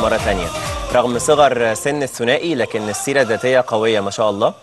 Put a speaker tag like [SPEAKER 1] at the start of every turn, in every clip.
[SPEAKER 1] مرة تانية رغم صغر سن الثنائي لكن السيرة الذاتية قوية ما شاء الله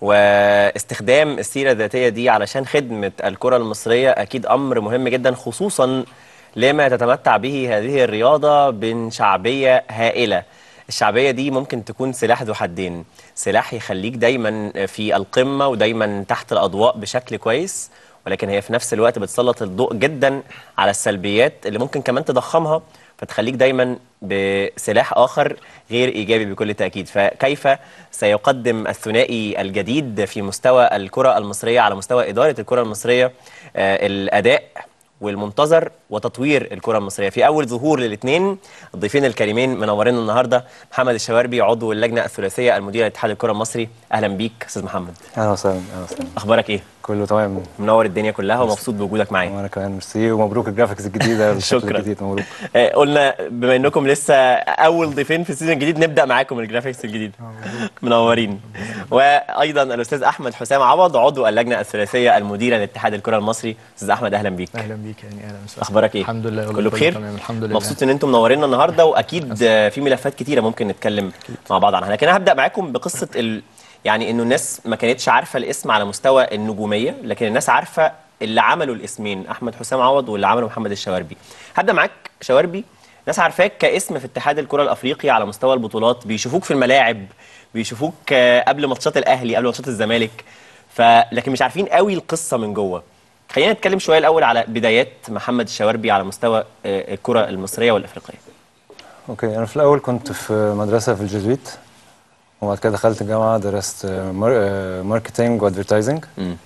[SPEAKER 1] واستخدام السيرة الذاتية دي علشان خدمة الكرة المصرية أكيد أمر مهم جدا خصوصا لما تتمتع به هذه الرياضة من شعبية هائلة الشعبية دي ممكن تكون سلاح ذو حدين سلاح يخليك دايما في القمة ودايما تحت الأضواء بشكل كويس ولكن هي في نفس الوقت بتسلط الضوء جدا على السلبيات اللي ممكن كمان تضخمها فتخليك دايما بسلاح آخر غير إيجابي بكل تأكيد فكيف سيقدم الثنائي الجديد في مستوى الكرة المصرية على مستوى إدارة الكرة المصرية آه، الأداء والمنتظر وتطوير الكره المصريه في اول ظهور للاثنين الضيفين الكريمين منورين النهارده محمد الشواربي عضو اللجنه الثلاثيه المدير لاتحاد الكره المصري اهلا بيك استاذ محمد
[SPEAKER 2] اهلا وسهلا اهلا وسهلا
[SPEAKER 1] اخبارك ايه
[SPEAKER 2] كله تمام
[SPEAKER 1] منور الدنيا كلها ومبسوط بوجودك معايا
[SPEAKER 2] وانا كمان ميرسي ومبروك الجرافيكس الجديده بالشكل
[SPEAKER 1] شكراً.
[SPEAKER 2] الجديد مبروك
[SPEAKER 1] آه، قلنا بما انكم لسه اول ضيفين في السيزون الجديد نبدا معاكم الجرافيكس الجديد منورين وايضا الاستاذ احمد حسام عوض عضو اللجنه الثلاثيه المديره لاتحاد الكره المصري استاذ احمد اهلا بيك
[SPEAKER 3] اهلا بيك يعني اهلا وسهلا
[SPEAKER 1] اخبارك ايه
[SPEAKER 3] الحمد لله والله
[SPEAKER 1] كله بخير
[SPEAKER 3] تمام الحمد لله
[SPEAKER 1] مبسوط ان انتم منورينا النهارده واكيد آه، في ملفات كتيره ممكن نتكلم مع بعض عنها لكن انا هبدا معاكم بقصه ال... يعني انه الناس ما كانتش عارفه الاسم على مستوى النجوميه لكن الناس عارفه اللي عملوا الاسمين احمد حسام عوض واللي عمله محمد الشواربي هبدا معاك شواربي ناس عارفاك كاسم في اتحاد الكره الافريقي على مستوى البطولات بيشوفوك في الملاعب بيشوفوك آه، قبل ماتشات الاهلي قبل ماتشات الزمالك فلكن مش عارفين قوي القصه من جوه خلينا نتكلم شويه الاول على بدايات محمد الشواربي على مستوى آه، الكره المصريه والافريقيه
[SPEAKER 2] اوكي انا في الاول كنت في مدرسه في الجزويت وبعد كده دخلت الجامعه درست مار... آه، ماركتينج وادفرتايزنج
[SPEAKER 1] مم.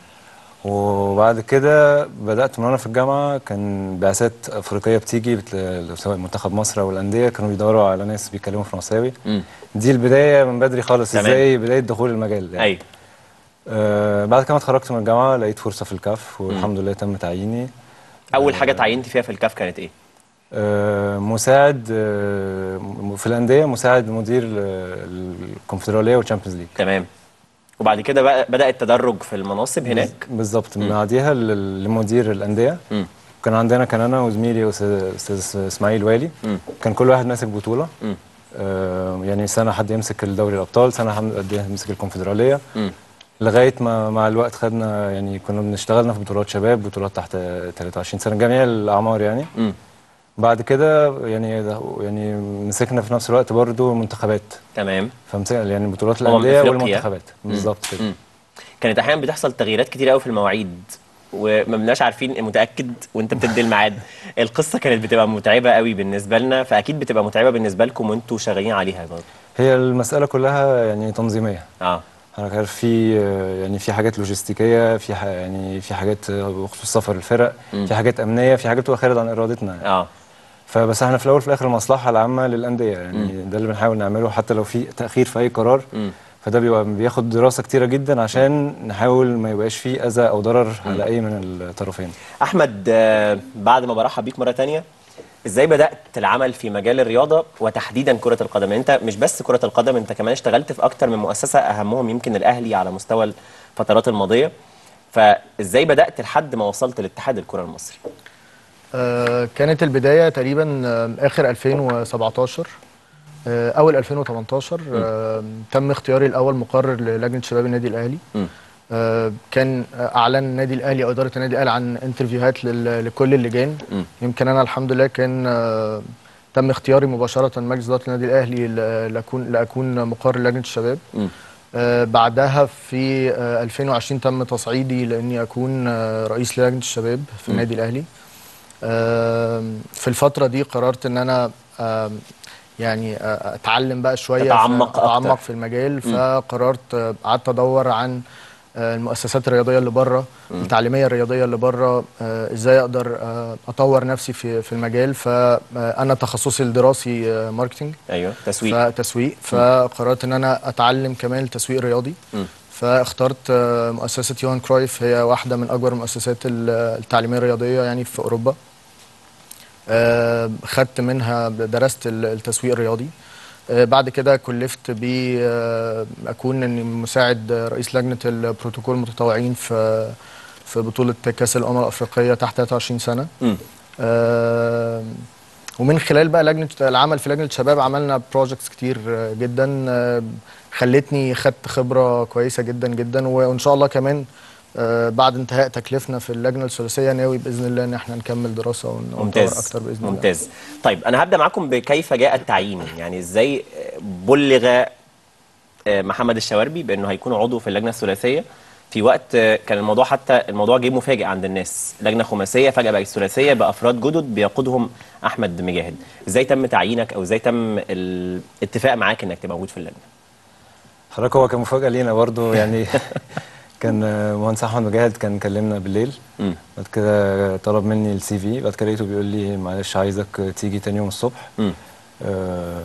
[SPEAKER 2] وبعد كده بدات من وانا في الجامعه كان بعثات افريقيه بتيجي بتل... سواء منتخب مصر او الانديه كانوا بيدوروا على ناس بيتكلموا فرنساوي
[SPEAKER 1] مم.
[SPEAKER 2] دي البدايه من بدري خالص
[SPEAKER 1] تمام.
[SPEAKER 2] ازاي بدايه دخول المجال يعني.
[SPEAKER 1] ايوه
[SPEAKER 2] آه بعد كده ما اتخرجت من الجامعه لقيت فرصه في الكاف والحمد لله تم تعييني
[SPEAKER 1] اول حاجه تعينت فيها في الكاف كانت ايه
[SPEAKER 2] آه، مساعد آه، م- في الانديه مساعد مدير ال- الكونفدراليه والشامبيونز ليج
[SPEAKER 1] تمام وبعد كده بقى بدا التدرج في المناصب هناك
[SPEAKER 2] بالظبط من بعديها ل- لمدير الانديه
[SPEAKER 1] مم.
[SPEAKER 2] كان عندنا كان انا وزميلي أستاذ- استاذ اسماعيل والي
[SPEAKER 1] مم.
[SPEAKER 2] كان كل واحد ماسك بطوله
[SPEAKER 1] مم.
[SPEAKER 2] آه، يعني سنه حد يمسك الدوري الابطال سنه حد يمسك الكونفدراليه
[SPEAKER 1] مم.
[SPEAKER 2] لغايه ما مع الوقت خدنا يعني كنا بنشتغلنا في بطولات شباب بطولات تحت 23 سنه جميع الاعمار يعني
[SPEAKER 1] مم.
[SPEAKER 2] بعد كده يعني ده- يعني مسكنا في نفس الوقت برضو منتخبات
[SPEAKER 1] تمام
[SPEAKER 2] فمسك يعني بطولات
[SPEAKER 1] أمم
[SPEAKER 2] الانديه
[SPEAKER 1] أفريقيا.
[SPEAKER 2] والمنتخبات بالظبط كده
[SPEAKER 1] مم. كانت احيانا بتحصل تغييرات كتير قوي في المواعيد وما بناش عارفين متاكد وانت بتدي الميعاد القصه كانت بتبقى متعبه قوي بالنسبه لنا فاكيد بتبقى متعبه بالنسبه لكم وانتوا شغالين عليها برضه
[SPEAKER 2] هي المساله كلها يعني تنظيميه
[SPEAKER 1] اه
[SPEAKER 2] انا عارف في يعني في حاجات لوجستيكيه في ح- يعني في حاجات بخصوص سفر الفرق
[SPEAKER 1] مم.
[SPEAKER 2] في حاجات امنيه في حاجات بتبقى خارج عن ارادتنا يعني.
[SPEAKER 1] اه
[SPEAKER 2] فبس احنا في الاول وفي الاخر المصلحه العامه للانديه يعني ده اللي بنحاول نعمله حتى لو في تاخير في اي قرار
[SPEAKER 1] مم.
[SPEAKER 2] فده بيبقى بياخد دراسه كتيره جدا عشان نحاول ما يبقاش فيه اذى او ضرر على اي من الطرفين
[SPEAKER 1] احمد آه، بعد ما برحب بيك مره تانية ازاي بدات العمل في مجال الرياضه وتحديدا كره القدم يعني انت مش بس كره القدم انت كمان اشتغلت في اكتر من مؤسسه اهمهم يمكن الاهلي على مستوى الفترات الماضيه فازاي بدات لحد ما وصلت لاتحاد الكره المصري
[SPEAKER 3] آه كانت البدايه تقريبا آه اخر 2017 آه اول 2018 آه تم اختياري الاول مقرر للجنه شباب النادي الاهلي
[SPEAKER 1] مم.
[SPEAKER 3] آه كان آه، اعلن النادي الاهلي او اداره النادي الاهلي عن انترفيوهات لل- لكل اللجان
[SPEAKER 1] مم.
[SPEAKER 3] يمكن انا الحمد لله كان آه تم اختياري مباشره مجلس اداره النادي الاهلي ل- لاكون لاكون مقرر لجنه الشباب
[SPEAKER 1] مم.
[SPEAKER 3] آه، بعدها في آه، 2020 تم تصعيدي لاني اكون آه، رئيس لجنه الشباب في النادي الاهلي آم، في الفتره دي قررت ان انا آم، يعني آه، اتعلم بقى شويه
[SPEAKER 1] تتعمق
[SPEAKER 3] في اتعمق
[SPEAKER 1] أكتر.
[SPEAKER 3] في المجال فقررت آه، قعدت ادور عن آه، المؤسسات الرياضيه اللي بره التعليميه الرياضيه اللي بره آه، ازاي اقدر آه، اطور نفسي في في المجال فانا تخصصي الدراسي آه، ماركتنج
[SPEAKER 1] ايوه تسويق
[SPEAKER 3] فتسويق فقررت ان انا اتعلم كمان التسويق الرياضي
[SPEAKER 1] مم.
[SPEAKER 3] فاخترت آه، مؤسسه يوهان كرويف هي واحده من اكبر المؤسسات ال- التعليميه الرياضيه يعني في اوروبا آه، خدت منها درست ال- التسويق الرياضي آه، بعد كده كلفت ب آه، اكون اني مساعد رئيس لجنه البروتوكول المتطوعين في في بطوله كاس الامم الافريقيه تحت 23 سنه
[SPEAKER 1] مم.
[SPEAKER 3] آه، ومن خلال بقى لجنه العمل في لجنه الشباب عملنا بروجكتس كتير آه، جدا آه، خلتني خدت خبره كويسه جدا جدا وان شاء الله كمان آه، بعد انتهاء تكليفنا في اللجنه الثلاثيه ناوي باذن الله ان احنا نكمل دراسه ون- ونطور
[SPEAKER 1] ممتاز
[SPEAKER 3] اكتر باذن الله
[SPEAKER 1] ممتاز طيب انا هبدا معاكم بكيف جاء التعيين يعني ازاي بلغ آه، محمد الشواربي بانه هيكون عضو في اللجنه الثلاثيه في وقت آه، كان الموضوع حتى الموضوع جه مفاجئ عند الناس لجنه خماسيه فجاه بقت ثلاثيه بافراد جدد بيقودهم احمد مجاهد ازاي تم تعيينك او ازاي تم الاتفاق معاك انك تبقى موجود في اللجنه
[SPEAKER 2] حضرتك هو كان مفاجاه لينا برضو يعني كان آه، مهندس احمد مجاهد كان كلمنا بالليل
[SPEAKER 1] مم.
[SPEAKER 2] بعد كده طلب مني السي في بعد كده لقيته بيقول لي معلش عايزك تيجي تاني يوم الصبح
[SPEAKER 1] مم.
[SPEAKER 2] آه،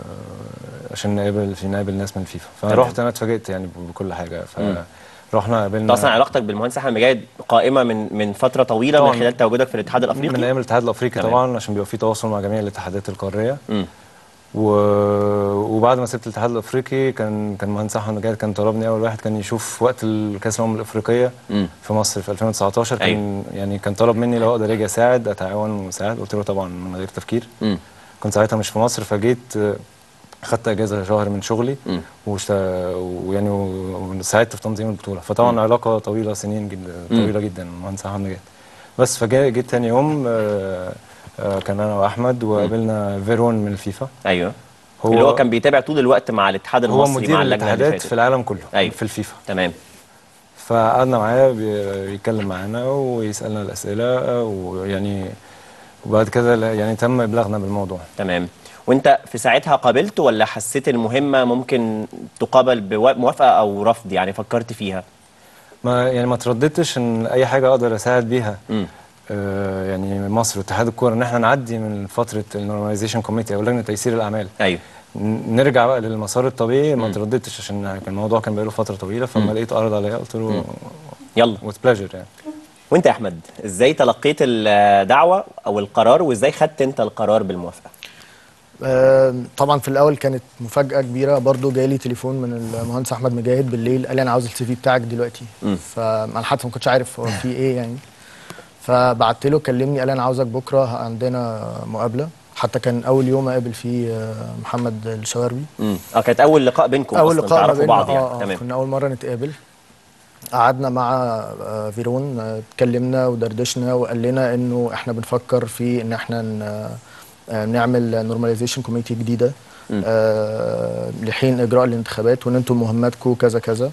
[SPEAKER 2] عشان نقابل في نقابل ناس من الفيفا فانا
[SPEAKER 1] تمام.
[SPEAKER 2] رحت انا اتفاجئت يعني بكل حاجه
[SPEAKER 1] مم.
[SPEAKER 2] فرحنا
[SPEAKER 1] انت
[SPEAKER 2] قابلنا
[SPEAKER 1] اصلا علاقتك بالمهندس احمد مجاهد قائمه من من فتره طويله من
[SPEAKER 2] طبعاً.
[SPEAKER 1] خلال تواجدك في الاتحاد الافريقي
[SPEAKER 2] من ايام الاتحاد الافريقي
[SPEAKER 1] تمام.
[SPEAKER 2] طبعا عشان بيبقى في تواصل مع جميع الاتحادات القاريه
[SPEAKER 1] مم.
[SPEAKER 2] و... وبعد ما سبت الاتحاد الافريقي كان كان مهندس احمد مجاهد كان طلبني اول واحد كان يشوف وقت الكاس الامم الافريقيه
[SPEAKER 1] مم.
[SPEAKER 2] في مصر في 2019 كان يعني كان طلب مني لو اقدر اجي اساعد اتعاون واساعد قلت له طبعا من غير تفكير
[SPEAKER 1] مم.
[SPEAKER 2] كنت ساعتها مش في مصر فجيت آه، خدت اجازه شهر من شغلي
[SPEAKER 1] مم.
[SPEAKER 2] وشت... ويعني وساعدت في تنظيم البطوله فطبعا علاقه طويله سنين جدا طويله جدا المهندس احمد مجاهد بس فجيت جيت تاني يوم آه، آه، كان انا واحمد وقابلنا فيرون من الفيفا
[SPEAKER 1] ايوه هو اللي هو كان بيتابع طول الوقت مع الاتحاد
[SPEAKER 2] هو
[SPEAKER 1] المصري
[SPEAKER 2] مدير
[SPEAKER 1] مع اللجنه اللي
[SPEAKER 2] الاتحادات
[SPEAKER 1] فاتت
[SPEAKER 2] في العالم كله
[SPEAKER 1] أيوة.
[SPEAKER 2] في الفيفا
[SPEAKER 1] تمام
[SPEAKER 2] فقعدنا معاه بي- بيتكلم معانا ويسالنا الاسئله ويعني وبعد كده لا- يعني تم ابلاغنا بالموضوع
[SPEAKER 1] تمام وانت في ساعتها قابلته ولا حسيت المهمه ممكن تقابل بموافقه او رفض يعني فكرت فيها
[SPEAKER 2] ما يعني ما ترددتش ان اي حاجه اقدر اساعد بيها
[SPEAKER 1] امم
[SPEAKER 2] آه يعني مصر واتحاد الكوره ان احنا نعدي من فتره النورماليزيشن كوميتي او لجنه تيسير الاعمال
[SPEAKER 1] ايوه
[SPEAKER 2] ن- نرجع بقى للمسار الطبيعي ما
[SPEAKER 1] مم.
[SPEAKER 2] ترددتش عشان كان الموضوع كان بقاله فتره طويله فلما
[SPEAKER 1] مم.
[SPEAKER 2] لقيت عرض عليا قلت له
[SPEAKER 1] يلا
[SPEAKER 2] وذ بليجر يعني
[SPEAKER 1] وانت يا احمد ازاي تلقيت الدعوه او القرار وازاي خدت انت القرار بالموافقه
[SPEAKER 3] آه، طبعا في الاول كانت مفاجاه كبيره برضو جالي تليفون من المهندس احمد مجاهد بالليل قال لي انا عاوز السي في بتاعك دلوقتي
[SPEAKER 1] مم.
[SPEAKER 3] فانا حتى ما كنتش عارف هو في ايه يعني فبعت له كلمني قال لي انا عاوزك بكره عندنا مقابله حتى كان اول يوم اقابل فيه آه، محمد الشواربي
[SPEAKER 1] امم اه كانت اول لقاء بينكم
[SPEAKER 3] اول
[SPEAKER 1] اصلا
[SPEAKER 3] لقاء ما
[SPEAKER 1] تعرفوا
[SPEAKER 3] بيننا
[SPEAKER 1] بعض يعني
[SPEAKER 3] آه آه
[SPEAKER 1] تمام
[SPEAKER 3] كنا اول مره نتقابل قعدنا مع آه، فيرون آه، اتكلمنا ودردشنا وقال لنا انه احنا بنفكر في ان احنا ن- آه، نعمل نورماليزيشن كوميتي جديده
[SPEAKER 1] مم.
[SPEAKER 3] آه، لحين اجراء الانتخابات وان انتم مهمتكم كذا كذا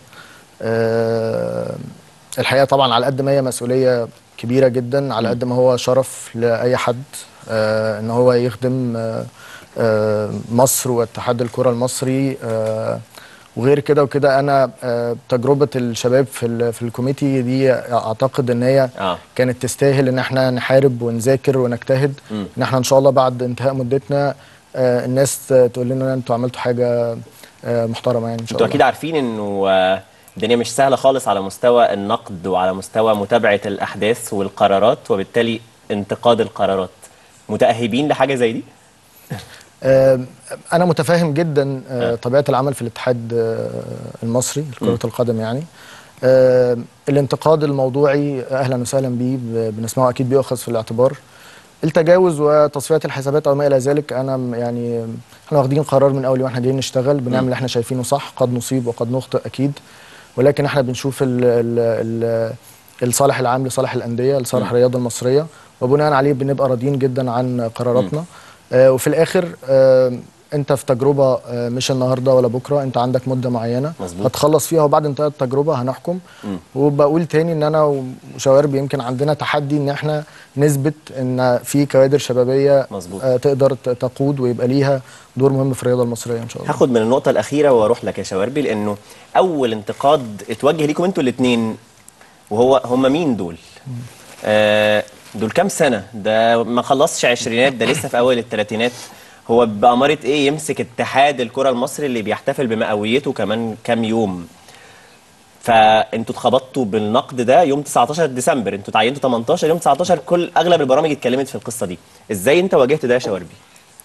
[SPEAKER 3] آه، الحقيقه طبعا على قد ما هي مسؤوليه كبيره جدا على قد ما هو شرف لاي حد آه، ان هو يخدم آه، آه، مصر واتحاد الكره المصري آه، وغير كده وكده انا آه، تجربه الشباب في ال- في الكوميتي دي اعتقد ان هي
[SPEAKER 1] اه
[SPEAKER 3] كانت تستاهل ان احنا نحارب ونذاكر ونجتهد
[SPEAKER 1] مم.
[SPEAKER 3] ان احنا ان شاء الله بعد انتهاء مدتنا آه، الناس تقول لنا انتوا عملتوا حاجه آه، محترمه يعني ان شاء
[SPEAKER 1] انتوا
[SPEAKER 3] الله
[SPEAKER 1] اكيد عارفين انه آه، الدنيا مش سهله خالص على مستوى النقد وعلى مستوى متابعه الاحداث والقرارات وبالتالي انتقاد القرارات متاهبين لحاجه زي دي
[SPEAKER 3] آه، انا متفاهم جدا آه،
[SPEAKER 1] آه.
[SPEAKER 3] طبيعه العمل في الاتحاد آه، المصري لكره القدم يعني آه، الانتقاد الموضوعي اهلا وسهلا بيه ب- بنسمعه اكيد بيؤخذ في الاعتبار التجاوز وتصفيه الحسابات او ما الى ذلك انا م- يعني احنا واخدين قرار من اول يوم احنا جايين نشتغل بنعمل اللي احنا شايفينه صح قد نصيب وقد نخطئ اكيد ولكن احنا بنشوف ال ال ال الصالح العام لصالح الانديه لصالح الرياضه المصريه وبناء عليه بنبقى راضيين جدا عن قراراتنا آه وفي الاخر آه انت في تجربه آه مش النهارده ولا بكره انت عندك مده معينه
[SPEAKER 1] مظبوط.
[SPEAKER 3] هتخلص فيها وبعد انتهاء التجربه هنحكم
[SPEAKER 1] مم.
[SPEAKER 3] وبقول تاني ان انا وشوارب يمكن عندنا تحدي ان احنا نثبت ان في كوادر شبابيه
[SPEAKER 1] مظبوط.
[SPEAKER 3] آه تقدر ت- تقود ويبقى ليها دور مهم في الرياضه المصريه ان شاء الله
[SPEAKER 1] هاخد من النقطه الاخيره واروح لك يا شواربي لانه اول انتقاد اتوجه ليكم انتوا الاثنين وهو هم مين دول آه دول كام سنه ده ما خلصش عشرينات ده لسه في اول الثلاثينات هو بأمارة ايه يمسك اتحاد الكره المصري اللي بيحتفل بمئويته كمان كام يوم فانتوا اتخبطتوا بالنقد ده يوم 19 ديسمبر انتوا اتعينتوا 18 يوم 19 كل اغلب البرامج اتكلمت في القصه دي ازاي انت واجهت ده يا شواربي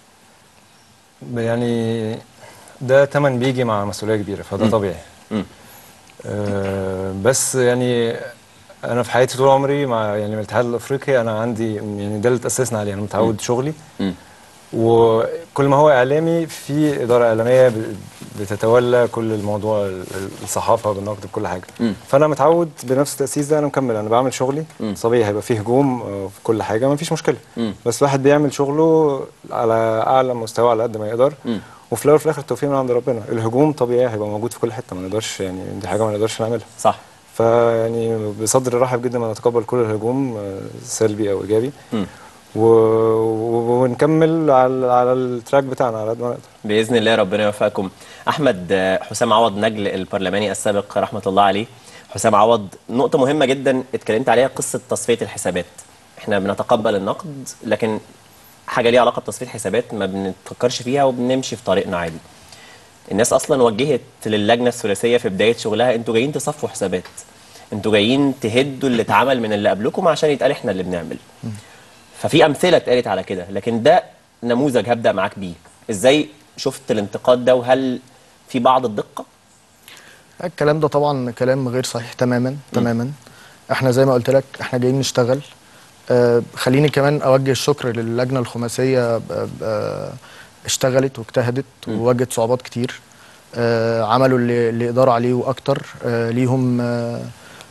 [SPEAKER 2] يعني ده تمن بيجي مع مسؤوليه كبيره فده طبيعي
[SPEAKER 1] مم.
[SPEAKER 2] آه، بس يعني انا في حياتي طول عمري مع يعني من الاتحاد الافريقي انا عندي يعني ده اللي اتاسسنا عليه انا متعود شغلي
[SPEAKER 1] مم.
[SPEAKER 2] وكل ما هو اعلامي في اداره اعلاميه ب- بتتولى كل الموضوع ال- ال- الصحافه بالنقد بكل حاجه
[SPEAKER 1] مم.
[SPEAKER 2] فانا متعود بنفس التاسيس ده انا مكمل انا بعمل شغلي
[SPEAKER 1] مم.
[SPEAKER 2] طبيعي هيبقى فيه هجوم آه، في كل حاجه ما فيش مشكله
[SPEAKER 1] مم.
[SPEAKER 2] بس الواحد بيعمل شغله على اعلى مستوى على قد ما يقدر
[SPEAKER 1] مم.
[SPEAKER 2] وفي الاول وفي الاخر التوفيق من عند ربنا الهجوم طبيعي هيبقى موجود في كل حته ما نقدرش يعني دي حاجه ما نقدرش نعملها
[SPEAKER 1] صح
[SPEAKER 2] فيعني بصدر رحب جدا ما نتقبل كل الهجوم آه، سلبي او ايجابي
[SPEAKER 1] مم.
[SPEAKER 2] و... و- ونكمل على على التراك بتاعنا على قد ما نقدر
[SPEAKER 1] باذن الله ربنا يوفقكم احمد آه، حسام عوض نجل البرلماني السابق رحمه الله عليه حسام عوض نقطه مهمه جدا اتكلمت عليها قصه تصفيه الحسابات احنا بنتقبل النقد لكن حاجه ليها علاقه بتصفيه حسابات ما بنتفكرش فيها وبنمشي في طريقنا عادي الناس اصلا وجهت للجنه الثلاثيه في بدايه شغلها انتوا جايين تصفوا حسابات انتوا جايين تهدوا اللي اتعمل من اللي قبلكم عشان يتقال احنا اللي بنعمل ففي امثله اتقالت على كده لكن ده نموذج هبدا معاك بيه ازاي شفت الانتقاد ده وهل في بعض الدقه
[SPEAKER 3] الكلام ده طبعا كلام غير صحيح تماما تماما احنا زي ما قلت لك احنا جايين نشتغل آه خليني كمان اوجه الشكر للجنه الخماسيه ب- ب- اشتغلت واجتهدت وواجهت صعوبات كتير آه عملوا اللي, اللي يقدروا عليه واكتر آه ليهم آه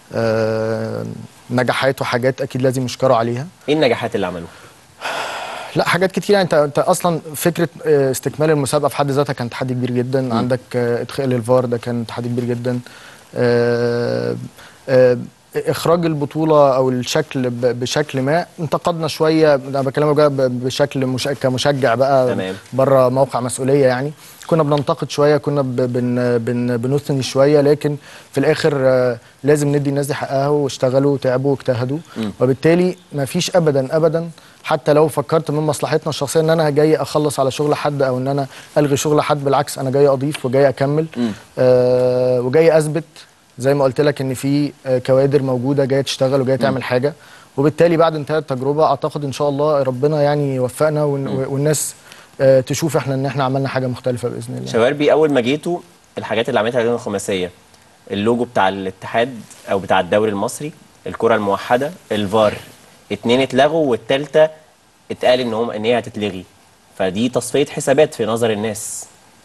[SPEAKER 3] آه نجاحات وحاجات اكيد لازم يشكروا عليها
[SPEAKER 1] ايه النجاحات اللي عملوها
[SPEAKER 3] لا حاجات كتير يعني انت انت اصلا فكره آه، استكمال المسابقه في حد ذاتها كان تحدي كبير جدا عندك آه، ادخال الفار ده كان تحدي كبير جدا آه، آه، اخراج البطوله او الشكل ب- بشكل ما انتقدنا شويه انا بكلمك بقى ب- بشكل مش كمشجع بقى
[SPEAKER 1] تمام.
[SPEAKER 3] بره موقع مسؤوليه يعني كنا بننتقد شويه كنا ب- بن بن بنثني شويه لكن في الاخر آه، لازم ندي الناس دي حقها واشتغلوا وتعبوا واجتهدوا وبالتالي ما فيش ابدا ابدا حتى لو فكرت من مصلحتنا الشخصيه ان انا جاي اخلص على شغل حد او ان انا الغي شغل حد بالعكس انا جاي اضيف وجاي اكمل آه وجاي اثبت زي ما قلت لك ان في آه، كوادر موجوده جايه تشتغل وجايه تعمل حاجه وبالتالي بعد انتهاء التجربه اعتقد ان شاء الله ربنا يعني يوفقنا ون- والناس آه، تشوف احنا ان احنا عملنا حاجه مختلفه باذن الله
[SPEAKER 1] شواربي اول ما جيتوا الحاجات اللي عملتها اللجنه الخماسيه اللوجو بتاع الاتحاد او بتاع الدوري المصري الكره الموحده الفار اتنين اتلغوا والتالتة اتقال ان هم ان هي هتتلغي فدي تصفيه حسابات في نظر الناس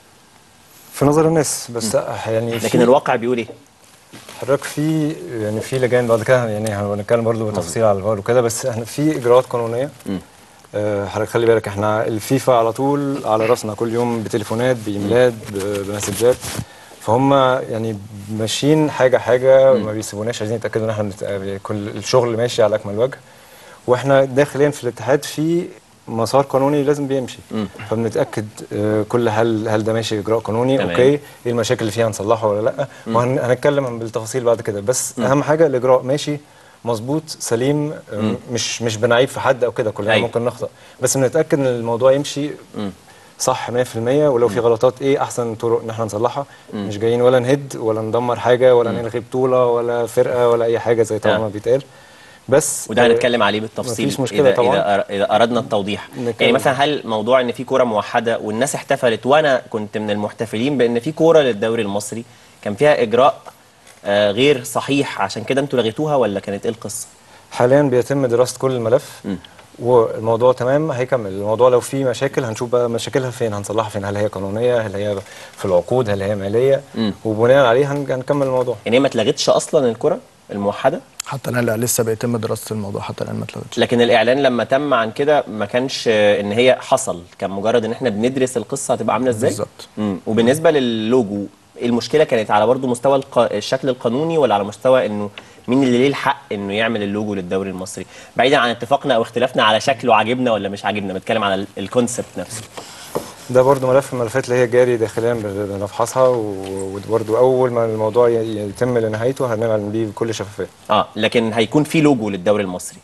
[SPEAKER 2] في نظر الناس بس يعني
[SPEAKER 1] لكن
[SPEAKER 2] في-
[SPEAKER 1] الواقع بيقول ايه
[SPEAKER 2] حضرتك في يعني في لجان بعد كده يعني هنتكلم برضو بالتفصيل على الفار وكده بس احنا في اجراءات قانونيه آه، حضرتك خلي بالك احنا الفيفا على طول على راسنا كل يوم بتليفونات بايميلات ب- بمسجات فهم يعني ماشيين حاجه حاجه ما بيسيبوناش عايزين يتاكدوا ان احنا بنت- كل الشغل ماشي على اكمل وجه واحنا داخليا في الاتحاد في مسار قانوني لازم بيمشي فبنتاكد آه، كل هل هل ده ماشي اجراء قانوني
[SPEAKER 1] تمام.
[SPEAKER 2] اوكي ايه المشاكل اللي فيها هنصلحها ولا لا وهنتكلم بالتفاصيل بعد كده بس اهم حاجه الاجراء ماشي مظبوط سليم آه، مش مش بنعيب في حد او كده كلنا
[SPEAKER 1] أيوة.
[SPEAKER 2] ممكن نخطا بس بنتاكد ان الموضوع يمشي صح 100% ولو في غلطات ايه احسن طرق ان احنا نصلحها مش جايين ولا نهد ولا ندمر حاجه ولا نلغي بطوله ولا فرقه ولا اي حاجه زي طبعا
[SPEAKER 1] آه.
[SPEAKER 2] ما بيتقال بس
[SPEAKER 1] وده
[SPEAKER 2] آه،
[SPEAKER 1] هنتكلم عليه بالتفصيل
[SPEAKER 2] مفيش مشكلة
[SPEAKER 1] إذا,
[SPEAKER 2] طبعاً.
[SPEAKER 1] إذا, أر- إذا أردنا التوضيح
[SPEAKER 2] نتكلم.
[SPEAKER 1] يعني مثلا هل موضوع إن في كورة موحدة والناس احتفلت وأنا كنت من المحتفلين بإن في كورة للدوري المصري كان فيها إجراء آه غير صحيح عشان كده أنتوا لغيتوها ولا كانت إيه القصة؟
[SPEAKER 2] حاليا بيتم دراسه كل الملف
[SPEAKER 1] م.
[SPEAKER 2] والموضوع تمام هيكمل الموضوع لو في مشاكل هنشوف بقى مشاكلها فين هنصلحها فين هل هي قانونيه هل هي في العقود هل هي ماليه
[SPEAKER 1] م.
[SPEAKER 2] وبناء عليه هن- هنكمل الموضوع
[SPEAKER 1] يعني هي ما اتلغتش أصلا الكرة الموحدة
[SPEAKER 3] حتى الان لا لسه بيتم دراسه الموضوع حتى الان ما اتلغتش
[SPEAKER 1] لكن الإعلان لما تم عن كده ما كانش آه، إن هي حصل كان مجرد إن إحنا بندرس القصة هتبقى عاملة إزاي؟
[SPEAKER 3] بالظبط.
[SPEAKER 1] مم. وبالنسبه للوجو المشكله كانت على برضو مستوى الق... الشكل القانوني ولا على مستوى انه مين اللي ليه الحق انه يعمل اللوجو للدوري المصري بعيدا عن اتفاقنا او اختلافنا على شكله عاجبنا ولا مش عاجبنا بتكلم على ال- الكونسبت نفسه
[SPEAKER 2] ده برضو ملف من الملفات اللي هي جاري داخليا بن- بنفحصها و- وبرضو اول ما الموضوع ي- يتم لنهايته هنعلن بيه بكل شفافيه
[SPEAKER 1] اه لكن هيكون في لوجو للدوري المصري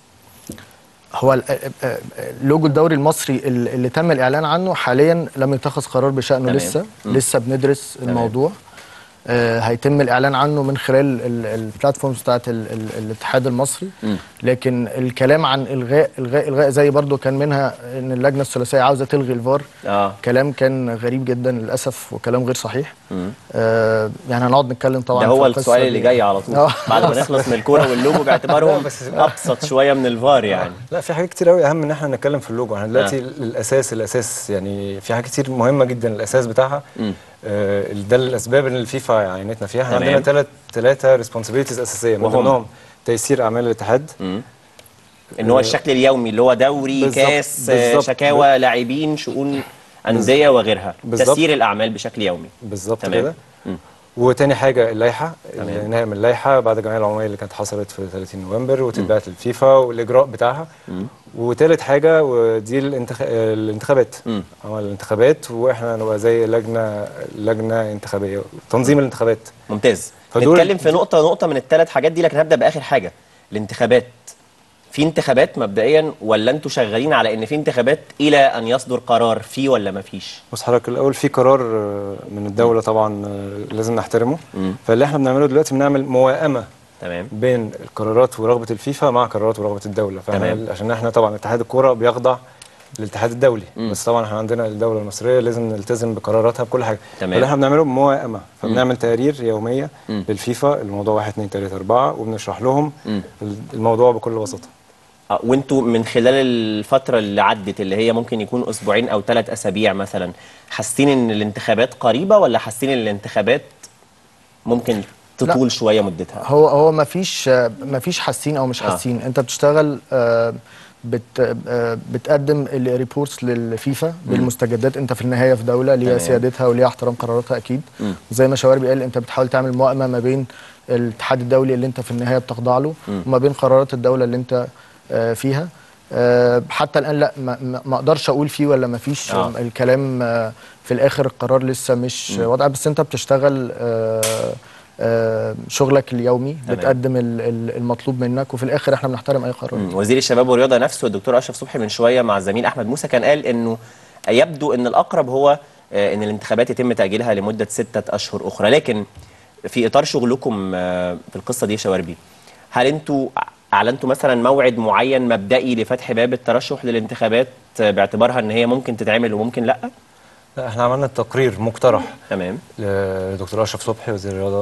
[SPEAKER 3] هو ال- آه، آه، آه، لوجو الدوري المصري ال- اللي تم الاعلان عنه حاليا لم يتخذ قرار بشانه
[SPEAKER 1] تمام.
[SPEAKER 3] لسه
[SPEAKER 1] مم.
[SPEAKER 3] لسه بندرس الموضوع آه، هيتم الاعلان عنه من خلال البلاتفورمز بتاعت ال- ال- الاتحاد المصري لكن الكلام عن الغاء الغاء الغاء زي برضو كان منها ان اللجنه الثلاثيه عاوزه تلغي الفار
[SPEAKER 1] اه
[SPEAKER 3] كلام كان غريب جدا للاسف وكلام غير صحيح آه يعني هنقعد نتكلم طبعا
[SPEAKER 1] ده هو
[SPEAKER 3] في القصة
[SPEAKER 1] السؤال
[SPEAKER 3] دي.
[SPEAKER 1] اللي جاي على طول
[SPEAKER 3] آه.
[SPEAKER 1] بعد ما نخلص من الكوره واللوجو باعتبارهم ابسط شويه من الفار يعني
[SPEAKER 2] لا في حاجات كتير قوي اهم ان احنا نتكلم في اللوجو احنا دلوقتي الاساس الاساس يعني في حاجات كتير مهمه جدا الاساس بتاعها آه ده الاسباب اللي الفيفا عينتنا فيها احنا
[SPEAKER 1] تمام.
[SPEAKER 2] عندنا ثلاث ثلاثه ريسبونسبيلتيز اساسيه من
[SPEAKER 1] وهم؟
[SPEAKER 2] ضمنهم تيسير اعمال الاتحاد
[SPEAKER 1] ان هو الشكل اليومي اللي هو دوري
[SPEAKER 2] بالظبط،
[SPEAKER 1] كاس
[SPEAKER 2] بالظبط.
[SPEAKER 1] شكاوى لاعبين شؤون انديه وغيرها
[SPEAKER 2] بالظبط.
[SPEAKER 1] تسيير الاعمال بشكل يومي
[SPEAKER 2] بالظبط
[SPEAKER 1] تمام.
[SPEAKER 2] كده وتاني حاجه اللائحه
[SPEAKER 1] تمام.
[SPEAKER 2] اللي نعمل اللائحه بعد الجمعيه العموميه اللي كانت حصلت في 30 نوفمبر وتتبعت للفيفا والاجراء بتاعها وتالت حاجه ودي الانتخ... الانتخابات
[SPEAKER 1] مم.
[SPEAKER 2] عمل الانتخابات واحنا نبقى زي لجنه لجنه انتخابيه تنظيم الانتخابات
[SPEAKER 1] ممتاز
[SPEAKER 2] فدول-
[SPEAKER 1] نتكلم في نقطه نقطه من الثلاث حاجات دي لكن هبدا باخر حاجه الانتخابات في انتخابات مبدئيا ولا انتوا شغالين على ان في انتخابات الى ان يصدر قرار فيه ولا ما فيش
[SPEAKER 2] بص حضرتك الاول في قرار آه، من الدوله طبعا آه، لازم نحترمه فاللي احنا بنعمله دلوقتي بنعمل موائمه
[SPEAKER 1] تمام
[SPEAKER 2] بين القرارات ورغبه الفيفا مع قرارات ورغبه الدوله
[SPEAKER 1] تمام.
[SPEAKER 2] فاحنا عشان احنا طبعا اتحاد الكوره بيخضع للاتحاد الدولي بس طبعا احنا عندنا الدوله المصريه لازم نلتزم بقراراتها بكل حاجه
[SPEAKER 1] تمام.
[SPEAKER 2] فاللي احنا بنعمله موائمه فبنعمل تقارير يوميه للفيفا الموضوع 1 2 3 4 وبنشرح لهم الموضوع بكل بساطه
[SPEAKER 1] آه، وانتوا من خلال الفترة اللي عدت اللي هي ممكن يكون أسبوعين أو ثلاث أسابيع مثلا حاسين إن الانتخابات قريبة ولا حاسين إن الانتخابات ممكن تطول شوية مدتها؟
[SPEAKER 3] هو هو ما فيش ما فيش حاسين او مش
[SPEAKER 1] آه.
[SPEAKER 3] حاسين انت بتشتغل آه، بت آه، بتقدم الريبورتس للفيفا بالمستجدات انت في النهايه في دوله ليها
[SPEAKER 1] تمام.
[SPEAKER 3] سيادتها وليها احترام قراراتها اكيد زي ما شواربي قال انت بتحاول تعمل موائمه ما بين الاتحاد الدولي اللي انت في النهايه بتخضع له وما بين قرارات الدوله اللي انت آه، فيها آه، حتى الان لا ما- ما ما اقدرش اقول فيه ولا ما فيش
[SPEAKER 1] آه.
[SPEAKER 3] الكلام آه، في الاخر القرار لسه مش واضح بس انت بتشتغل آه، آه، شغلك اليومي
[SPEAKER 1] تمام.
[SPEAKER 3] بتقدم ال- ال- المطلوب منك وفي الاخر احنا بنحترم اي قرار
[SPEAKER 1] مم. وزير الشباب والرياضة نفسه الدكتور أشرف صبحي من شوية مع الزميل أحمد موسى كان قال إنه يبدو إن الأقرب هو آه، إن الانتخابات يتم تأجيلها لمدة ستة أشهر أخرى لكن في إطار شغلكم آه، في القصة دي يا شواربي هل أنتوا أعلنتوا مثلا موعد معين مبدئي لفتح باب الترشح للانتخابات آه، باعتبارها إن هي ممكن تتعمل وممكن لأ؟
[SPEAKER 2] لا احنا عملنا تقرير مقترح
[SPEAKER 1] تمام
[SPEAKER 2] لدكتور اشرف صبحي وزير الرياضه